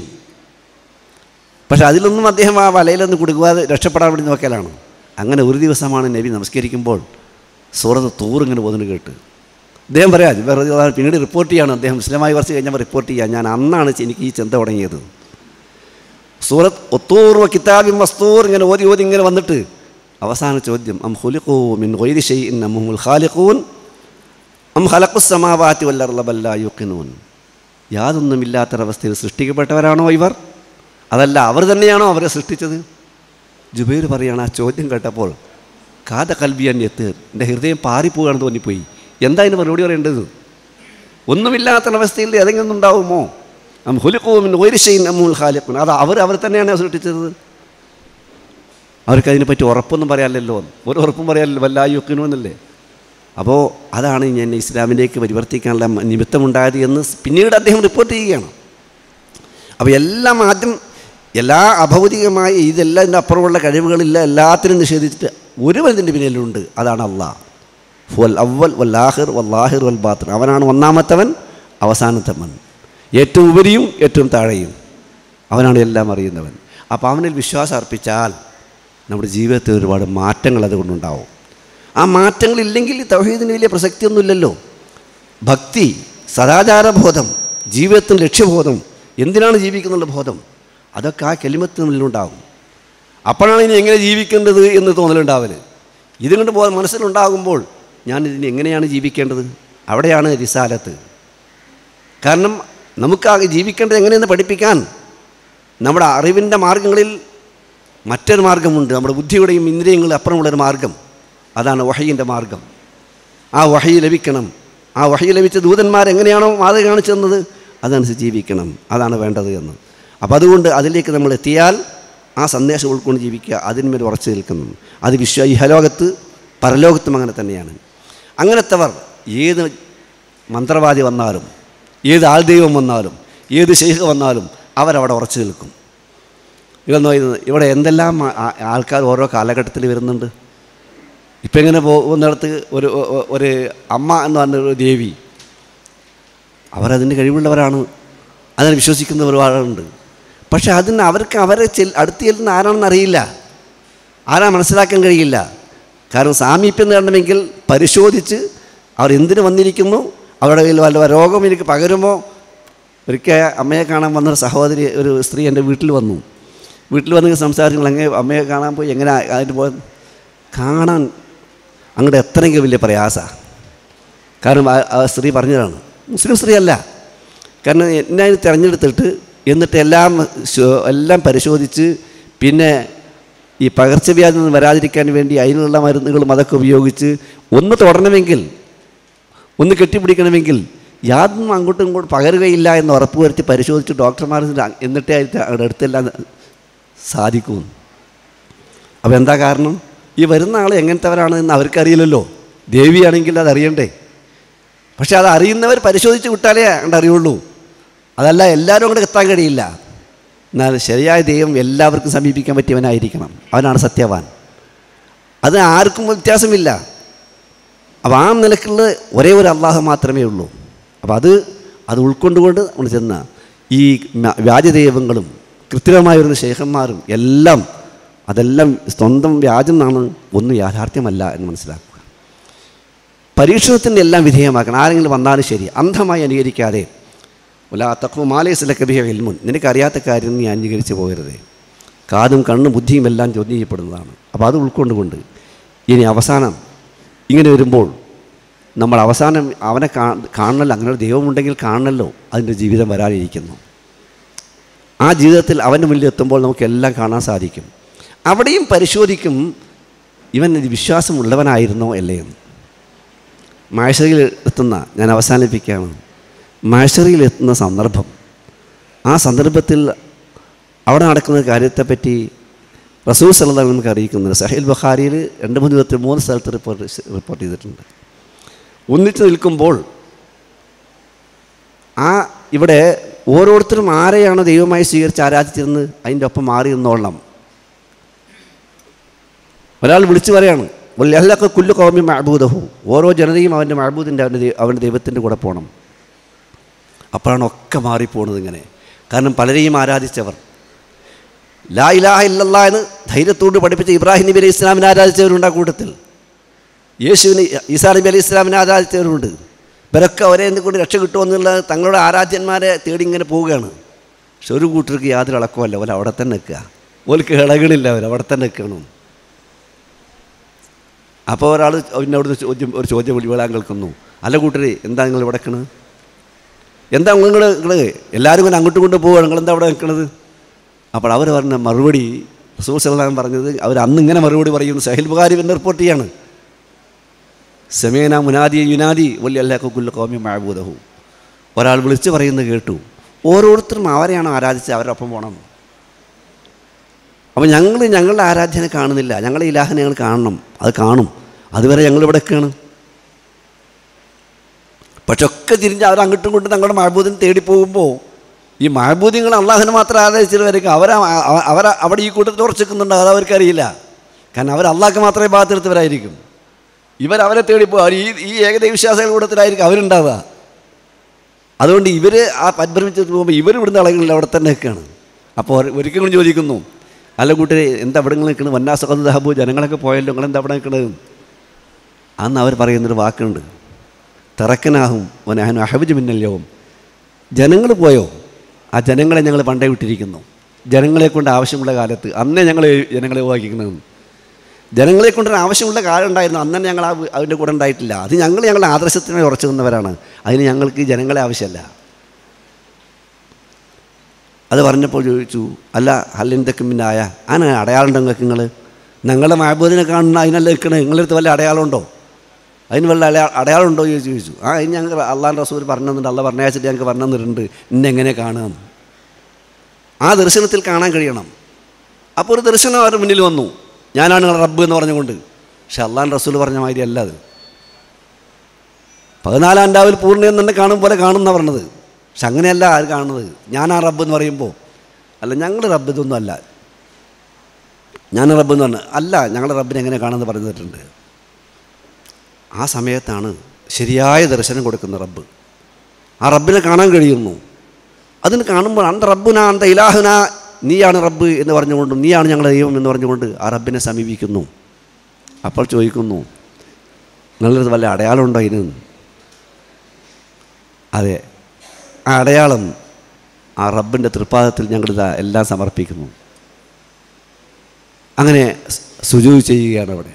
പക്ഷെ അതിലൊന്നും അദ്ദേഹം ആ വലയിലൊന്നും കുടുങ്ങാതെ രക്ഷപ്പെടാൻ വേണ്ടി നോക്കലാണ് അങ്ങനെ ഒരു ദിവസമാണ് നബി നമസ്കരിക്കുമ്പോൾ സൂറത്ത് തൂറിങ്ങനെ പോകുന്നത് കേട്ട് അദ്ദേഹം പറയാം വേറെ ഒരു- പിന്നീട് റിപ്പോർട്ട് ചെയ്യാണ് അദ്ദേഹം മുസ്ലിമായി കുറച്ച് കഴിഞ്ഞപ്പോൾ റിപ്പോർട്ട് ചെയ്യാം ഞാൻ അന്നാണ് എനിക്ക് ഈ ചിന്ത തുടങ്ങിയത് സൂറത്ത് ഒത്തൂർ കിതാബിൻ വസ്തൂർ ഇങ്ങനെ ഓതി ഓതി ഇങ്ങനെ വന്നിട്ട് അവസാന ചോദ്യം അം ഹുലിഖൂ മിൻ ഗൈരി ഷൈഇൻ അം ഹുമുൽ ഖാലിഖൂൻ അം ഖലഖുസ് സമാവാതി വൽ അർള ബൽ ലാ യുഖിനൂൻ യാതൊന്നുമില്ലാത്തൊരവസ്ഥയിൽ സൃഷ്ടിക്കപ്പെട്ടവരാണോ ഇവർ അതല്ല അവർ തന്നെയാണോ അവരെ സൃഷ്ടിച്ചത് ജുബൈർ പറയാണ് ആ ചോദ്യം കേട്ടപ്പോൾ കാത കൽബിയാൻ എത്ത് എൻ്റെ ഹൃദയം പാറിപ്പോവുകയാണെന്ന് തോന്നിപ്പോയി എന്താ അതിന് മറുപടി പറയേണ്ടത് ഒന്നുമില്ലാത്തൊരവസ്ഥയിൽ ഏതെങ്കിലും ഉണ്ടാവുമോ അം ഹുലിഖൂമിൻ ഒരു ഷെയ്ൻ അമ്മുൽ ഖാലിഖുൻ അത് അവർ അവർ തന്നെയാണ് സൃഷ്ടിച്ചത് അവർക്ക് അതിനെപ്പറ്റി ഉറപ്പൊന്നും പറയാനില്ലല്ലോ ഒരു ഉറപ്പും പറയാനില്ല വല്ലായുക്കിനു എന്നല്ലേ അപ്പോൾ അതാണ് ഞാൻ ഇസ്ലാമിലേക്ക് പരിവർത്തിക്കാനുള്ള നിമിത്തമുണ്ടായത് എന്ന് പിന്നീട് അദ്ദേഹം റിപ്പോർട്ട് ചെയ്യുകയാണ് അപ്പോൾ എല്ലാം ആദ്യം എല്ലാ അഭൗതികമായ ഇതെല്ലാം ഇതിൻ്റെ അപ്പുറമുള്ള കഴിവുകളില്ല എല്ലാത്തിനും നിഷേധിച്ചിട്ട് ഒരുവൻ ഇതിൻ്റെ പിന്നിലുണ്ട് അതാണ് അള്ളാഹ് വൽ അവൽ വൽ ആഹിർ വൽ ലാഹിർ വൽ ബാത്തിൻ അവനാണ് ഒന്നാമത്തവൻ അവസാനത്തവൻ ഏറ്റവും ഉപരിയും ഏറ്റവും താഴെയും അവനാണ് എല്ലാം അറിയുന്നവൻ അപ്പോൾ അവനിൽ വിശ്വാസം അർപ്പിച്ചാൽ നമ്മുടെ ജീവിതത്തിൽ ഒരുപാട് മാറ്റങ്ങൾ അതുകൊണ്ടുണ്ടാവും ആ മാറ്റങ്ങളില്ലെങ്കിൽ ഈ തൗഹീദിന് വലിയ പ്രസക്തിയൊന്നുമില്ലല്ലോ ഭക്തി സദാചാരബോധം ജീവിതത്തിൻ്റെ ലക്ഷ്യബോധം എന്തിനാണ് ജീവിക്കുന്നുള്ള ബോധം അതൊക്കെ ആ കെലിമത്തിനുള്ളിലുണ്ടാകും അപ്പോഴാണ് ഇനി എങ്ങനെ ജീവിക്കേണ്ടത് എന്ന് തോന്നലുണ്ടാവല് ഇതുകൊണ്ട് ബോധം മനസ്സിലുണ്ടാകുമ്പോൾ ഞാൻ ഇതിന് എങ്ങനെയാണ് ജീവിക്കേണ്ടത് അവിടെയാണ് റിസാലത്ത് കാരണം നമുക്കാകെ ജീവിക്കേണ്ടത് എങ്ങനെയെന്ന് പഠിപ്പിക്കാൻ നമ്മുടെ അറിവിൻ്റെ മാർഗങ്ങളിൽ മറ്റൊരു മാർഗമുണ്ട് നമ്മുടെ ബുദ്ധിയുടെയും ഇന്ദ്രിയങ്ങളുടെ അപ്പുറമുള്ളൊരു മാർഗം അതാണ് വഹയിൻ്റെ മാർഗം ആ വഹി ലഭിക്കണം ആ വഹി ലഭിച്ച ദൂതന്മാരെങ്ങനെയാണോ മാതൃക കാണിച്ചു തന്നത് അതനുസരിച്ച് ജീവിക്കണം അതാണ് വേണ്ടത് എന്ന് അപ്പം അതുകൊണ്ട് അതിലേക്ക് നമ്മൾ എത്തിയാൽ ആ സന്ദേശം ഉൾക്കൊണ്ട് ജീവിക്കുക അതിന്മേൽ ഉറച്ചു നിൽക്കുന്നു അത് വിശ്വ ഇഹലോകത്ത് പരലോകത്തും അങ്ങനെ തന്നെയാണ് അങ്ങനത്തെവർ ഏത് മന്ത്രവാദി വന്നാലും ഏത് ആൾദൈവം വന്നാലും ഏത് ശൈഖ് വന്നാലും അവരവിടെ ഉറച്ചു നിൽക്കും നിങ്ങൾ നോക്കുന്നത് ഇവിടെ എന്തെല്ലാം ആ- ആ- ആൾക്കാർ ഓരോ കാലഘട്ടത്തിൽ വരുന്നുണ്ട് ഇപ്പം ഇങ്ങനെ പോകുന്നിടത്ത് ഒരു ഒ- ഒരു അമ്മ എന്ന് പറഞ്ഞൊരു ദേവി അവരതിന് കഴിവുള്ളവരാണ് അതിനെ വിശ്വസിക്കുന്ന ഒരുപാടുണ്ട് പക്ഷെ അതിന് അവർക്ക് അവരെ ചെൽ അടുത്ത് ചെല്ലുന്ന ആരാണെന്ന് അറിയില്ല ആരാ മനസ്സിലാക്കാൻ കഴിയില്ല കാരണം സാമീപ്യം നേടണമെങ്കിൽ പരിശോധിച്ച് അവർ എന്തിനു വന്നിരിക്കുന്നു അവരുടെ കയ്യിൽ വല്ല രോഗം എനിക്ക് പകരുമോ ഒരിക്കൽ അമ്മയെ കാണാൻ വന്നൊരു സഹോദരി ഒരു സ്ത്രീ എൻ്റെ വീട്ടിൽ വന്നു വീട്ടിൽ വന്ന് സംസാരിച്ചു അങ്ങനെ അമ്മയെ കാണാൻ പോയി എങ്ങനെ അതിന് പോ കാണാൻ അങ്ങോട്ട് എത്രയെങ്കിലും വലിയ പ്രയാസമാണ് കാരണം ആ- ആ സ്ത്രീ പറഞ്ഞതാണ് മുസ്ലിം സ്ത്രീ അല്ല കാരണം എന്നെ അതിന് തിരഞ്ഞെടുത്തിട്ട് എന്നിട്ട് എല്ലാം ശോ- എല്ലാം പരിശോധിച്ച് പിന്നെ ഈ പകർച്ചവ്യാധി നിന്ന് വരാതിരിക്കാൻ വേണ്ടി അതിനുള്ള മരുന്നുകളും അതൊക്കെ ഉപയോഗിച്ച് ഒന്ന് തുടരണമെങ്കിൽ ഒന്ന് കെട്ടിപ്പിടിക്കണമെങ്കിൽ യാതൊന്നും അങ്ങോട്ടും ഇങ്ങോട്ടും പകരുകയില്ല എന്ന് ഉറപ്പുവരുത്തി പരിശോധിച്ച് ഡോക്ടർമാർ എന്നിട്ടേ ആയിട്ട് അവിടെ അടുത്തെല്ലാം സാധിക്കും അപ്പോൾ എന്താ കാരണം ഈ വരുന്ന ആൾ എങ്ങനത്തെവരാണ് എന്ന് അവർക്കറിയില്ലല്ലോ ദേവിയാണെങ്കിൽ അത് അറിയണ്ടേ പക്ഷെ അത് അറിയുന്നവർ പരിശോധിച്ച് വിട്ടാലേ അങ്ങോട്ട് അറിയുള്ളൂ അതല്ല എല്ലാവരും അങ്ങോട്ട് എത്താൻ കഴിയില്ല എന്നാൽ ശരിയായ ദൈവം എല്ലാവർക്കും സമീപിക്കാൻ പറ്റിയവനായിരിക്കണം അവനാണ് സത്യവാൻ അത് ആർക്കും വ്യത്യാസമില്ല അപ്പോൾ ആ നിലക്കുള്ള ഒരേ ഒരു അള്ളാഹു മാത്രമേ ഉള്ളൂ അപ്പോൾ അത് അത് ഉൾക്കൊണ്ടുകൊണ്ട് നമ്മൾ ചെന്ന ഈ മ- വ്യാജദൈവങ്ങളും കൃത്രിമമായ വരുന്ന ശേഖന്മാരും എല്ലാം അതെല്ലാം സ്വന്തം വ്യാജം എന്നാണ് ഒന്നും യാഥാർത്ഥ്യമല്ല എന്ന് മനസ്സിലാക്കുക പരീക്ഷണത്തിന് എല്ലാം വിധേയമാക്കണം ആരെങ്കിലും വന്നാലും ശരി അന്ധമായി അനുകരിക്കാതെ ഒലാ തക്കു മാലേസിലൊക്കെ ബിഹ എൽമുൻ നിനക്കറിയാത്ത കാര്യം നീ അംഗീകരിച്ച് പോകരുതേ കാതും കണ്ണും ബുദ്ധിയും എല്ലാം ചോദ്യം ചെയ്യപ്പെടുന്നതാണ് അപ്പോൾ അത് ഉൾക്കൊണ്ടുകൊണ്ട് ഇനി അവസാനം ഇങ്ങനെ വരുമ്പോൾ നമ്മൾ അവസാനം അവനെ കാ കാണണമല്ലോ അങ്ങനെ ഒരു ദൈവമുണ്ടെങ്കിൽ കാണണമല്ലോ അതിൻ്റെ ജീവിതം വരാനിരിക്കുന്നു ആ ജീവിതത്തിൽ അവൻ്റെ മുന്നിൽ എത്തുമ്പോൾ നമുക്കെല്ലാം കാണാൻ സാധിക്കും അവിടെയും പരിശോധിക്കും ഇവൻ ഇത് വിശ്വാസമുള്ളവനായിരുന്നോ അല്ലേ എന്ന് മാഷറിയിൽ എത്തുന്ന ഞാൻ അവസാനിപ്പിക്കുകയാണ് മാഷറിയിൽ എത്തുന്ന സന്ദർഭം ആ സന്ദർഭത്തിൽ അവിടെ നടക്കുന്ന കാര്യത്തെപ്പറ്റി റസൂൽ സല്ലാ നമുക്ക് അറിയിക്കുന്നുണ്ട് സഹീൽ ബഖാരിയിൽ രണ്ട് മൂന്ന് ഇരുപത്തി മൂന്ന് സ്ഥലത്ത് റിപ്പോർട്ട് റിപ്പോർട്ട് ചെയ്തിട്ടുണ്ട് ഒന്നിച്ച് നിൽക്കുമ്പോൾ ആ ഇവിടെ ഓരോരുത്തരും ആരെയാണ് ദൈവമായി സ്വീകരിച്ച് ആരാധിച്ചിരുന്നത് അതിൻ്റെ ഒപ്പം മാറി നിന്നോളണം ഒരാൾ വിളിച്ചു പറയാണ് അല്ലൊക്കെ കുല്ലു കൗമി മഹബൂദഹു ഓരോ ജനതയും അവൻ്റെ മഹബൂദിൻ്റെ അവൻ്റെ ദൈ- അവൻ്റെ ദൈവത്തിൻ്റെ കൂടെ പോകണം അപ്പോഴാണ് ഒക്കെ മാറിപ്പോണത് ഇങ്ങനെ കാരണം പലരെയും ആരാധിച്ചവർ ലാ ഇലാഹ ഇല്ലല്ലാ എന്ന് ധൈര്യത്തോട് പഠിപ്പിച്ച ഇബ്രാഹിം നബി അലൈഹി ഇസ്ലാമിനെ ആരാധിച്ചവരുണ്ട് ആ കൂട്ടത്തിൽ യേശുവിനെ ഈസാ നബി അലൈഹി ഇസ്ലാമിനെ ആരാധിച്ചവരുണ്ട് ഇവരൊക്കെ അവരെ എന്തുകൊണ്ട് രക്ഷ കിട്ടുമെന്നുള്ള തങ്ങളുടെ ആരാധ്യന്മാരെ തേടി ഇങ്ങനെ പോവുകയാണ് പക്ഷെ ഒരു കൂട്ടർക്ക് യാതൊരു ഇളക്കമല്ല ഓല അവിടെ തന്നെ നിൽക്കുക ഓൽക്ക് ഇളകണില്ല അവർ അവിടെ തന്നെ നിൽക്കണം അപ്പോൾ ഒരാൾ പിന്നെ അവിടുന്ന് ചോദ്യം ഒരു ചോദ്യം വിളിവിളാൻ കേൾക്കുന്നു അല്ല കൂട്ടരെ എന്താ നിങ്ങൾ ഇവിടെ നിൽക്കണത് എന്താ നിങ്ങൾ നിങ്ങൾ എല്ലാവരും ഇങ്ങനെ അങ്ങോട്ടും ഇങ്ങോട്ടും പോവുകയാണ് നിങ്ങൾ എന്താ അവിടെ നിൽക്കണത് അപ്പോൾ അവർ പറഞ്ഞ മറുപടി റസൂൽ സലാം പറഞ്ഞത് അവർ അന്ന് ഇങ്ങനെ മറുപടി പറയുന്നു സഹിൽ ബുഖാരി പിന്നെ റിപ്പോർട്ട് ചെയ്യാണ് സമേന മുനാദി യുനാദി വലിയ അല്ലാഹു കുല്ല കോമി മാബൂദഹു ഒരാൾ വിളിച്ച് പറയുന്നത് കേട്ടു ഓരോരുത്തരും അവരെയാണ് ആരാധിച്ചത് അവരുടെ ഒപ്പം പോകണം അപ്പോൾ ഞങ്ങൾ ഞങ്ങളുടെ ആരാധന കാണുന്നില്ല ഞങ്ങളുടെ ഇലാഹിനെ ഞങ്ങൾ കാണണം അത് കാണും അതുവരെ ഞങ്ങൾ ഇവിടെയൊക്കെയാണ് പക്ഷെ ഒക്കെ തിരിഞ്ഞ് അവർ അങ്ങോട്ടും ഇങ്ങോട്ടും തങ്ങളുടെ മഹബൂദിനെ തേടി പോകുമ്പോൾ ഈ മഹബൂദിങ്ങൾ അള്ളാഹിനെ മാത്രം ആരാധിച്ചവരൊക്കെ അവർ അവർ അവിടെ ഈ കൂട്ടത്തിൽ ഉറച്ചിക്കുന്നുണ്ട് അത് അവർക്കറിയില്ല കാരണം അവർ അള്ളാഹ്ക്ക് മാത്രമേ ഭാഗത്തെടുത്തവരായിരിക്കും ഇവർ അവരെ തേടിപ്പോ അവർ ഈ ഈ ഏകദൈവ വിശ്വാസികളുടെ കൂട്ടത്തിലായിരിക്കും അവരുണ്ടാവുക അതുകൊണ്ട് ഇവർ ആ പരിഭ്രമിച്ച് പോകുമ്പോൾ ഇവർ ഇവിടുന്ന് ആളുകളിൽ അവിടെ തന്നെ നിൽക്കുകയാണ് അപ്പോൾ ഒര- ഒരിക്കലും ചോദിക്കുന്നു അല്ല കൂട്ടരെ എന്താ അവിടെ നിങ്ങൾ നിൽക്കുന്നത് വന്നാസഖത്ത് ദഹബു ജനങ്ങളൊക്കെ പോയല്ലോ നിങ്ങൾ എന്താ അവിടെ നിൽക്കുന്നത് അന്ന് അവർ പറയുന്നൊരു വാക്കുണ്ട് തിറക്കനാഹും ഒനഹൻ അഹബജ് മിന്നല്യവും ജനങ്ങൾ പോയോ ആ ജനങ്ങളെ ഞങ്ങൾ പണ്ടേ വിട്ടിരിക്കുന്നു ജനങ്ങളെ കൊണ്ട് ആവശ്യമുള്ള കാലത്ത് അന്നേ ഞങ്ങൾ ജനങ്ങളെ ഒഴിവാക്കിക്കുന്നത് ജനങ്ങളെ കൊണ്ട് ആവശ്യമുള്ള കാലം ഉണ്ടായിരുന്നു അന്നെ ഞങ്ങൾ ആ വി- അതിൻ്റെ കൂടെ ഉണ്ടായിട്ടില്ല അത് ഞങ്ങൾ ഞങ്ങളുടെ ആദർശത്തിന് ഉറച്ചു നിന്നവരാണ് അതിന് ഞങ്ങൾക്ക് ഈ ജനങ്ങളെ ആവശ്യമല്ല അത് പറഞ്ഞപ്പോൾ ചോദിച്ചു അല്ല ഹല്ലിൻ്റെക്ക് പിന്നായ ആന അടയാളം ഉണ്ടോ നിങ്ങൾക്ക് നിങ്ങൾ ഞങ്ങളുടെ മഹബൂദിനെ കാണുന്ന അതിനല്ല നിൽക്കണേ നിങ്ങളടുത്ത് വല്ല അടയാളമുണ്ടോ അതിന് വല്ല അടയാ അടയാളം ഉണ്ടോ എന്ന് ചോദിച്ചു ആ അതിന് ഞങ്ങൾ അള്ളാൻ റസൂൽ പറഞ്ഞു തന്നിട്ടുണ്ട് അള്ള പറഞ്ഞയച്ചിട്ട് ഞങ്ങൾക്ക് പറഞ്ഞു തന്നിട്ടുണ്ട് ഇന്നെങ്ങനെ കാണാം ആ ദർശനത്തിൽ കാണാൻ കഴിയണം അപ്പോൾ ഒരു ദർശനം അവരുടെ മുന്നിൽ വന്നു ഞാനാണ് നിങ്ങളുടെ റബ്ബ് എന്ന് പറഞ്ഞുകൊണ്ട് പക്ഷെ അള്ളാൻ റസൂൽ പറഞ്ഞ മാതിരി അല്ല അത് പതിനാലാം രാവിൽ പൂർണ്ണം തന്നെ കാണും പോലെ കാണുന്ന പറഞ്ഞത് പക്ഷെ അങ്ങനെയല്ല ആര് കാണുന്നത് ഞാനാ റബ്ബ് എന്ന് പറയുമ്പോൾ അല്ല ഞങ്ങൾ റബ്ബ് ഇതൊന്നും അല്ല ഞാൻ റബ്ബ് എന്ന് പറഞ്ഞു അല്ല ഞങ്ങളുടെ റബ്ബിനെ എങ്ങനെ കാണുമെന്ന് പറഞ്ഞു തന്നിട്ടുണ്ട് ആ സമയത്താണ് ശരിയായ ദർശനം കൊടുക്കുന്ന റബ്ബ് ആ റബ്ബിനെ കാണാൻ കഴിയുന്നു അതിന് കാണുമ്പോൾ അന്ത റബ്ബുന അന്ത ഇലാഹുന നീയാണ് റബ്ബ് എന്ന് പറഞ്ഞുകൊണ്ടും നീയാണ് ഞങ്ങളുടെ ദൈവം എന്ന് പറഞ്ഞുകൊണ്ട് ആ റബ്ബിനെ സമീപിക്കുന്നു അപ്പോൾ ചോദിക്കുന്നു നിങ്ങളത് വല്ല അടയാളമുണ്ടോ അതിന് അതെ ആ അടയാളം ആ റബ്ബിൻ്റെ തൃപ്പാദത്തിൽ ഞങ്ങളിതാ എല്ലാം സമർപ്പിക്കുന്നു അങ്ങനെ സുജൂത് ചെയ്യുകയാണ് അവിടെ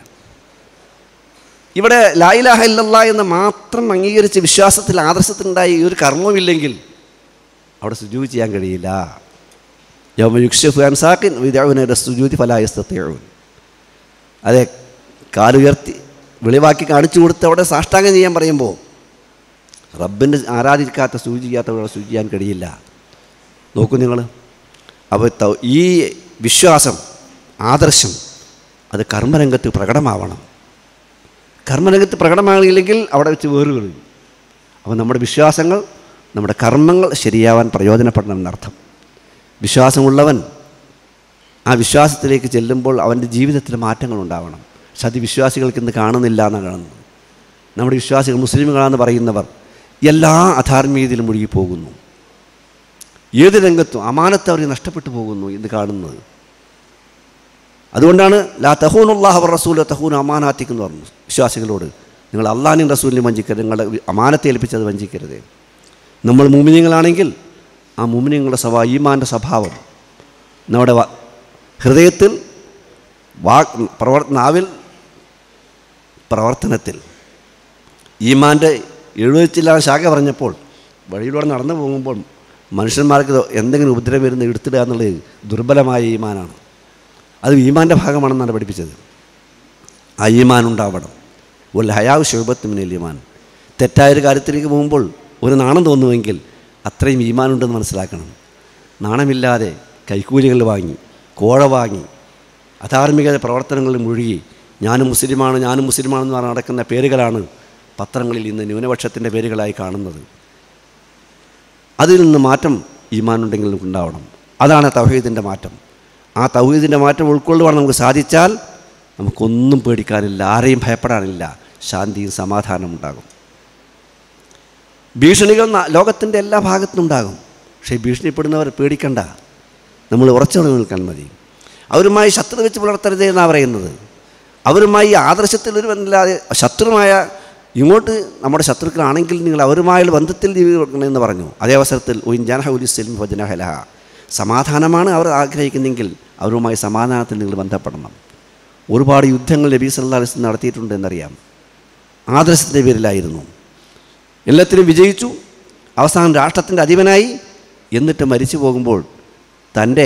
ഇവിടെ ലായിലാഹ ഇല്ലല്ലാ എന്ന് മാത്രം അംഗീകരിച്ച് വിശ്വാസത്തിൽ ആദർശത്തിലുണ്ടായി ഈ ഒരു കർമ്മമില്ലെങ്കിൽ അവിടെ സുജൂത് ചെയ്യാൻ കഴിയില്ല യൗമ യുക്ഷഫ് അൻസാക്കിൻ വിദാവിനെ സുജൂതി ഫലായസ്തത്തെഴുവൻ അതെ കാലുയർത്തി വെളിവാക്കി കാണിച്ചു കൊടുത്ത് അവിടെ സാഷ്ടാംഗം ചെയ്യാൻ പറയുമ്പോൾ റബ്ബിൻ്റെ ആരാധിക്കാത്ത സൂചി ചെയ്യാത്തവരെ സൂചി ചെയ്യാൻ കഴിയില്ല നോക്കൂ നിങ്ങൾ അപ്പോൾ തൗ- ഈ വിശ്വാസം ആദർശം അത് കർമ്മരംഗത്ത് പ്രകടമാവണം കർമ്മരംഗത്ത് പ്രകടമാകില്ലെങ്കിൽ അവിടെ വെച്ച് വേറുകളി അപ്പോൾ നമ്മുടെ വിശ്വാസങ്ങൾ നമ്മുടെ കർമ്മങ്ങൾ ശരിയാവാൻ പ്രയോജനപ്പെടണമെന്നർത്ഥം വിശ്വാസമുള്ളവൻ ആ വിശ്വാസത്തിലേക്ക് ചെല്ലുമ്പോൾ അവൻ്റെ ജീവിതത്തിൽ മാറ്റങ്ങൾ ഉണ്ടാവണം പക്ഷെ അത് വിശ്വാസികൾക്ക് ഇന്ന് കാണുന്നില്ല എന്നാണ് കാണുന്നത് നമ്മുടെ വിശ്വാസികൾ മുസ്ലിമുകളാണെന്ന് പറയുന്നവർ എല്ലാ അധാർമികതയിലും മുഴുകി പോകുന്നു ഏത് രംഗത്തും അമാനത്ത് അവർ നഷ്ടപ്പെട്ടു പോകുന്നു എന്ന് കാണുന്നത് അതുകൊണ്ടാണ് ലാ തഹൂനുല്ലാഹ് അവർ റസൂൽ തഹൂൻ അമാനാത്തിക്ക് എന്ന് പറഞ്ഞു വിശ്വാസികളോട് നിങ്ങൾ അള്ളാഹിനും റസൂലിനെ വഞ്ചിക്കരുത് നിങ്ങളുടെ അമാനത്തെ ഏൽപ്പിച്ചത് വഞ്ചിക്കരുത് നമ്മൾ മൂമിനിയങ്ങളാണെങ്കിൽ ആ മൂമിനിയങ്ങളുടെ സ്വഭാവം ഈമാൻ്റെ സ്വഭാവം നമ്മുടെ വ- ഹൃദയത്തിൽ വാ പ്രവർ നാവിൽ പ്രവർത്തനത്തിൽ ഈമാൻ്റെ എഴുപത്തില്ലാതെ ശാഖ പറഞ്ഞപ്പോൾ വഴിയിലൂടെ നടന്നു പോകുമ്പോൾ മനുഷ്യന്മാർക്ക് എന്തെങ്കിലും ഉപദ്രവം വരുന്ന എടുത്തിടുക എന്നുള്ളത് ദുർബലമായ ഈമാനാണ് അത് ഈമാൻ്റെ ഭാഗമാണെന്നാണ് പഠിപ്പിച്ചത് ആ ഈമാൻ ഉണ്ടാവണം ഒരു ഹയാവ് ശോഭത്തുമിനൽ ഈമാൻ തെറ്റായൊരു കാര്യത്തിലേക്ക് പോകുമ്പോൾ ഒരു നാണം തോന്നുമെങ്കിൽ അത്രയും ഈമാൻ ഉണ്ടെന്ന് മനസ്സിലാക്കണം നാണമില്ലാതെ കൈക്കൂലികൾ വാങ്ങി കോഴ വാങ്ങി അധാർമിക പ്രവർത്തനങ്ങളിൽ മുഴുകി ഞാനും മുസ്ലിമാണ് ഞാനും മുസ്ലിമാണെന്ന് പറഞ്ഞ് നടക്കുന്ന പേരുകളാണ് പത്രങ്ങളിൽ ഇന്ന് ന്യൂനപക്ഷത്തിൻ്റെ പേരുകളായി കാണുന്നത് അതിൽ നിന്ന് മാറ്റം ഈമാനുണ്ടെങ്കിൽ നമുക്ക് ഉണ്ടാവണം അതാണ് തൗഹീദിൻ്റെ മാറ്റം ആ തൗഹീദിൻ്റെ മാറ്റം ഉൾക്കൊള്ളുവാൻ നമുക്ക് സാധിച്ചാൽ നമുക്കൊന്നും പേടിക്കാനില്ല ആരെയും ഭയപ്പെടാനില്ല ശാന്തിയും സമാധാനവും ഉണ്ടാകും ഭീഷണികൾ ന- ലോകത്തിൻ്റെ എല്ലാ ഭാഗത്തും ഉണ്ടാകും പക്ഷേ ഭീഷണിപ്പെടുന്നവർ പേടിക്കണ്ട നമ്മൾ ഉറച്ചു നിൽക്കാൻ മതി അവരുമായി ശത്രു വെച്ച് പുലർത്തരുത് എന്നാണ് പറയുന്നത് അവരുമായി ആദർശത്തിൽ ഒരു ബന്ധമില്ലാതെ ശത്രുമായ ഇങ്ങോട്ട് നമ്മുടെ ശത്രുക്കളാണെങ്കിൽ നിങ്ങൾ അവരുമായുള്ള ബന്ധത്തിൽ ജീവിക്കണമെന്ന് പറഞ്ഞു അതേ അവസരത്തിൽ ഉയിൻ ജനഹ ഉലിസ്ലിം വജനഹലഹ സമാധാനമാണ് അവർ ആഗ്രഹിക്കുന്നെങ്കിൽ അവരുമായി സമാധാനത്തിൽ നിങ്ങൾ ബന്ധപ്പെടണം ഒരുപാട് യുദ്ധങ്ങൾ നബി സല്ലാ അലിസ് നടത്തിയിട്ടുണ്ട് എന്നറിയാം ആദർശത്തിൻ്റെ പേരിലായിരുന്നു എല്ലാത്തിനും വിജയിച്ചു അവസാനം രാഷ്ട്രത്തിൻ്റെ അധിപനായി എന്നിട്ട് മരിച്ചു പോകുമ്പോൾ തൻ്റെ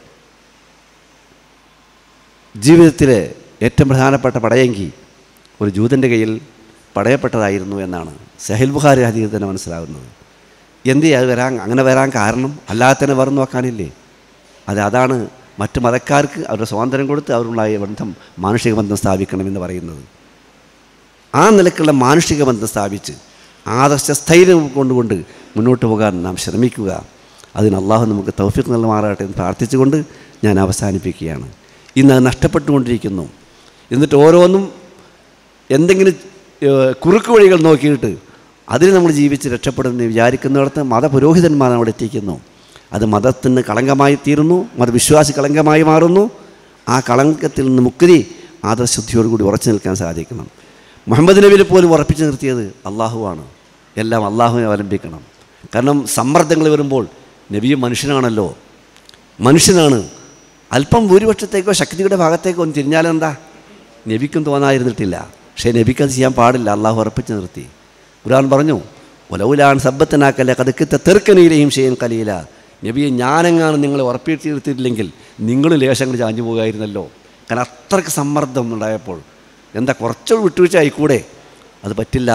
ജീവിതത്തിലെ ഏറ്റവും പ്രധാനപ്പെട്ട പടയെങ്കി ഒരു ജൂതൻ്റെ കയ്യിൽ പടയപ്പെട്ടതായിരുന്നു എന്നാണ് സഹിൽ ബുഖാരി ഹദീസ് തന്നെ മനസ്സിലാകുന്നത് എന്തേ അത് വരാൻ അങ്ങനെ വരാൻ കാരണം അല്ലാതെ തന്നെ വേറെ നോക്കാനില്ലേ അത് അതാണ് മറ്റു മതക്കാർക്ക് അവരുടെ സ്വാതന്ത്ര്യം കൊടുത്ത് അവരുണ്ടായ ബന്ധം മാനുഷിക ബന്ധം സ്ഥാപിക്കണമെന്ന് പറയുന്നത് ആ നിലക്കുള്ള മാനുഷിക ബന്ധം സ്ഥാപിച്ച് ആദർശ സ്ഥൈര്യം കൊണ്ടുകൊണ്ട് മുന്നോട്ട് പോകാൻ നാം ശ്രമിക്കുക അതിന് അള്ളാഹു നമുക്ക് തൗഫീഖ് നൽകുമാറാകട്ടെ എന്ന് പ്രാർത്ഥിച്ചുകൊണ്ട് ഞാൻ അവസാനിപ്പിക്കുകയാണ് ഇന്ന് അത് നഷ്ടപ്പെട്ടുകൊണ്ടിരിക്കുന്നു എന്നിട്ട് ഓരോന്നും എന്തെങ്കിലും ഏഹ്, കുറുക്ക് വഴികൾ നോക്കിയിട്ട് അതിന് നമ്മൾ ജീവിച്ച് രക്ഷപ്പെടുമെന്ന് വിചാരിക്കുന്നിടത്ത് മതപുരോഹിതന്മാർ അവിടെ എത്തിക്കുന്നു അത് മതത്തിന് കളങ്കമായി തീരുന്നു മതവിശ്വാസി കളങ്കമായി മാറുന്നു ആ കളങ്കത്തിൽ നിന്ന് മുക്തി ആദർശുദ്ധിയോടുകൂടി ഉറച്ചു നിൽക്കാൻ സാധിക്കണം മുഹമ്മദ് നബിയിൽ പോലും ഉറപ്പിച്ചു നിർത്തിയത് അള്ളാഹുവാണ് എല്ലാം അള്ളാഹുവിനെ അവലംബിക്കണം കാരണം സമ്മർദ്ദങ്ങൾ വരുമ്പോൾ നബിയും മനുഷ്യനാണല്ലോ മനുഷ്യനാണ് അല്പം ഭൂരിപക്ഷത്തേക്കോ ശക്തിയുടെ ഭാഗത്തേക്കോ ഒന്ന് തിരിഞ്ഞാലെന്താ നബിക്കും തോന്നാതിരുന്നിട്ടില്ല പക്ഷേ നബിക്ക് അത് ചെയ്യാൻ പാടില്ല അള്ളാഹു ഉറപ്പിച്ച് നിർത്തി ഖുർആൻ പറഞ്ഞു ഒലൗലാൻ സബ്ബത്തിനാക്കല്ല കതുക്കത്തെ തെറുക്കനയിലെയും ചെയ്യാൻ കലിയില്ല നബിയെ ഞാനെങ്ങാനും നിങ്ങളെ ഉറപ്പിച്ച് നിർത്തിയിട്ടില്ലെങ്കിൽ നിങ്ങളും ലേശങ്ങൾ ചാഞ്ഞു പോകുമായിരുന്നല്ലോ കാരണം അത്രയ്ക്ക് സമ്മർദ്ദം ഉണ്ടായപ്പോൾ എന്താ കുറച്ച് വിട്ടുവീഴ്ച ആയിക്കൂടെ അത് പറ്റില്ല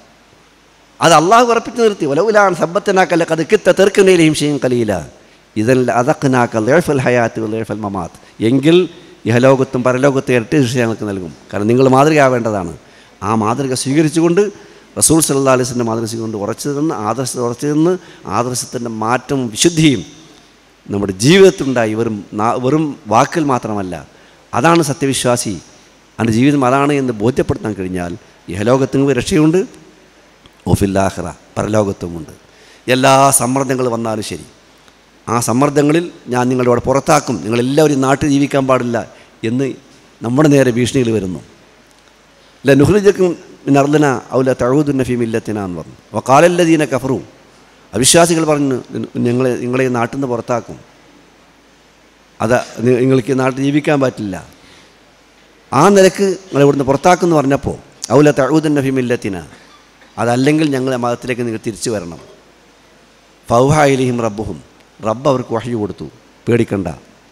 അത് അള്ളാഹു ഉറപ്പിച്ച് നിർത്തി ഒലൗലാൻ സബ്ബത്തിനാക്കല്ല കതുക്കത്ത തെറുക്കനയിലെയും ചെയ്യാൻ കലിയില്ല ഇതല്ല അതക്കനാക്ക ലേഫൽ ഹയാത്ത് ലേഫൽ മമാത്ത് എങ്കിൽ ഇഹലോകത്തും പരലോകത്തും ഇരട്ടി ശിക്ഷ ഞങ്ങൾക്ക് നൽകും കാരണം നിങ്ങൾ മാതൃകയാവേണ്ടതാണ് ആ മാതൃക സ്വീകരിച്ചുകൊണ്ട് റസൂൽ സല്ലാ അലിസിൻ്റെ മാതൃക സ്വീകരിച്ചുകൊണ്ട് ഉറച്ചു നിന്ന് ആദർശത്തിൽ ഉറച്ചു നിന്ന് ആദർശത്തിൻ്റെ മാറ്റവും വിശുദ്ധിയും നമ്മുടെ ജീവിതത്തിലുണ്ടായി വെറും നാ- വെറും വാക്കിൽ മാത്രമല്ല അതാണ് സത്യവിശ്വാസി അവൻ്റെ ജീവിതം അതാണ് എന്ന് ബോധ്യപ്പെടുത്താൻ കഴിഞ്ഞാൽ ഇഹലോകത്തും രക്ഷയുണ്ട് ഒഫില്ലാഹ്റ പരലോകത്തുമുണ്ട് എല്ലാ സമ്മർദ്ദങ്ങൾ വന്നാലും ശരി ആ സമ്മർദ്ദങ്ങളിൽ ഞാൻ നിങ്ങളുടെ അവിടെ പുറത്താക്കും നിങ്ങളെല്ലാവരും നാട്ടിൽ ജീവിക്കാൻ പാടില്ല എന്ന് നമ്മുടെ നേരെ ഭീഷണികൾ വരുന്നു ല നുഹ്ലിജക്കും നർദന ഔല തഴൂദുന്ന ഫീമില്ലത്തിന എന്ന് പറഞ്ഞു വക്കാലല്ലദീന കഫറു അവിശ്വാസികൾ പറഞ്ഞു ഞങ്ങളെ നിങ്ങളെ ഈ നാട്ടിൽ നിന്ന് പുറത്താക്കും അത് നി- നിങ്ങൾക്ക് ഈ നാട്ടിൽ ജീവിക്കാൻ പറ്റില്ല ആ നിലക്ക് നിങ്ങൾ ഇവിടുന്ന് പുറത്താക്കുമെന്ന് പറഞ്ഞപ്പോൾ ഔല തഴൂദൻ നഫിമില്ലത്തിന അതല്ലെങ്കിൽ ഞങ്ങളെ മതത്തിലേക്ക് നിങ്ങൾ തിരിച്ചു വരണം ഫൗഹായിലിഹിം റബ്ബുഹും റബ്ബ് അവർക്ക് വഹി കൊടുത്തു പേടിക്കണ്ട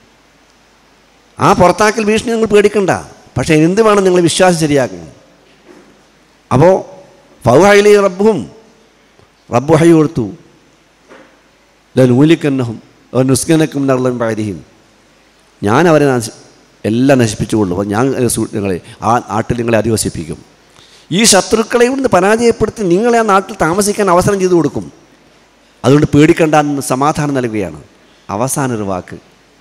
ആ പുറത്താക്കൽ ഭീഷണി നിങ്ങൾ പേടിക്കണ്ട പക്ഷേ എന്ത് വേണം നിങ്ങൾ വിശ്വാസം ശരിയാക്കണം അപ്പോൾ ഫൗഹായിലി റബ്ബുഹും റബ്ബ് വഹി കൊടുത്തു ലൂലിക്കന്നഹും നുസ്കനക്കും നർളം പാരിയും ഞാൻ അവരെ നശി എല്ലാം നശിപ്പിച്ചുകൊള്ളു അപ്പോൾ ഞാൻ സു- നിങ്ങളെ ആ നാട്ടിൽ നിങ്ങളെ അധിവസിപ്പിക്കും ഈ ശത്രുക്കളെ ഇവിടുന്ന് പരാജയപ്പെടുത്തി നിങ്ങളെ ആ നാട്ടിൽ താമസിക്കാൻ അവസരം ചെയ്തു കൊടുക്കും അതുകൊണ്ട് പേടിക്കണ്ട എന്ന് സമാധാനം നൽകുകയാണ് അവസാന ഒരു വാക്ക്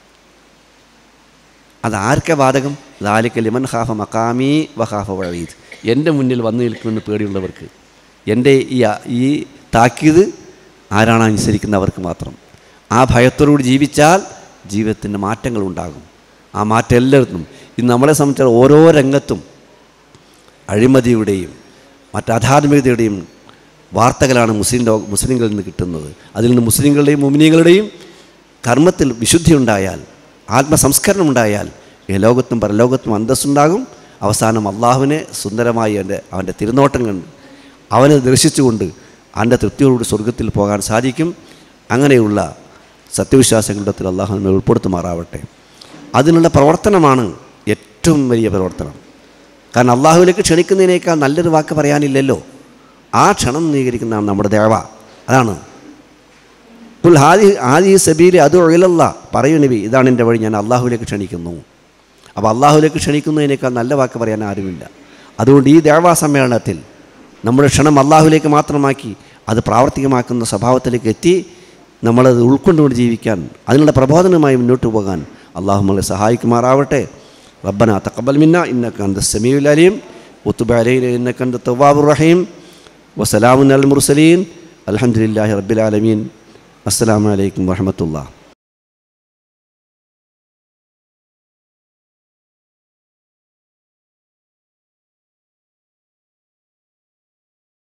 അതാർക്കെ ബാധകം ലാലിക്ക ലിമൻ ഹാഫ മക്കാമി വഹാഫ വഴീദ് എൻ്റെ മുന്നിൽ വന്നു നിൽക്കുമെന്ന് പേടിയുള്ളവർക്ക് എൻ്റെ ഈ ഈ താക്കീത് ആരാണ് അനുസരിക്കുന്നവർക്ക് മാത്രം ആ ഭയത്തോടുകൂടി ജീവിച്ചാൽ ജീവിതത്തിൻ്റെ മാറ്റങ്ങൾ ഉണ്ടാകും ആ മാറ്റം എല്ലായിടത്തും ഇന്ന് നമ്മളെ സംബന്ധിച്ച ഓരോ രംഗത്തും അഴിമതിയുടെയും മറ്റ് അധാർമികതയുടെയും വാർത്തകളാണ് മുസ്ലിം ലോ മുസ്ലിങ്ങളിൽ നിന്ന് കിട്ടുന്നത് അതിൽ നിന്ന് മുസ്ലിങ്ങളുടെയും മുമിനികളുടെയും കർമ്മത്തിൽ വിശുദ്ധി ഉണ്ടായാൽ ആത്മസംസ്കരണം ഉണ്ടായാൽ ഈ ലോകത്തും പരലോകത്തും അന്തസ്സുണ്ടാകും അവസാനം അള്ളാഹുവിനെ സുന്ദരമായി അവൻ്റെ അവൻ്റെ തിരുനോട്ടം കണ്ട് അവനെ ദർശിച്ചുകൊണ്ട് അവൻ്റെ തൃപ്തിയോടുകൂടി സ്വർഗത്തിൽ പോകാൻ സാധിക്കും അങ്ങനെയുള്ള സത്യവിശ്വാസങ്ങളുടെ അള്ളാഹു നമ്മെ ഉൾപ്പെടുത്തുമാറാവട്ടെ അതിനുള്ള പ്രവർത്തനമാണ് ഏറ്റവും വലിയ പ്രവർത്തനം കാരണം അള്ളാഹുവിലേക്ക് ക്ഷണിക്കുന്നതിനേക്കാൾ നല്ലൊരു വാക്ക് പറയാനില്ലല്ലോ ആ ക്ഷണം സ്വീകരിക്കുന്നതാണ് നമ്മുടെ ദേവ അതാണ് കുൽ ഹാദി ഹാദി സബീലി അത് ഒഴിലല്ല പറയൂ നബി ഇതാണ് എൻ്റെ വഴി ഞാൻ അള്ളാഹുവിലേക്ക് ക്ഷണിക്കുന്നു അപ്പോൾ അള്ളാഹുവിലേക്ക് ക്ഷണിക്കുന്നതിനേക്കാൾ നല്ല വാക്ക് പറയാൻ ആരുമില്ല അതുകൊണ്ട് ഈ ദേവാ സമ്മേളനത്തിൽ നമ്മുടെ ക്ഷണം അള്ളാഹുവിലേക്ക് മാത്രമാക്കി അത് പ്രാവർത്തികമാക്കുന്ന സ്വഭാവത്തിലേക്ക് എത്തി നമ്മളത് ഉൾക്കൊണ്ടുകൊണ്ട് ജീവിക്കാൻ അതിനുള്ള പ്രബോധനമായി മുന്നോട്ട് പോകാൻ അള്ളാഹു നമ്മളെ സഹായിക്കുമാറാവട്ടെ റബ്ബന തക്കബൽ മിന്ന ഇന്നക്ക അന്ത സമീഉൽ അലീം ഉത്തുബ അലൈന ഇന്നക്ക അന്ത തവ്വാബുർ റഹീം വസലാമുൻ അൽ മുർസലീൻ അൽഹംദുലില്ലാഹി റബ്ബിൽ ആലമീൻ അസ്സലാമു അലൈക്കും വറഹ്മത്തുള്ളാഹി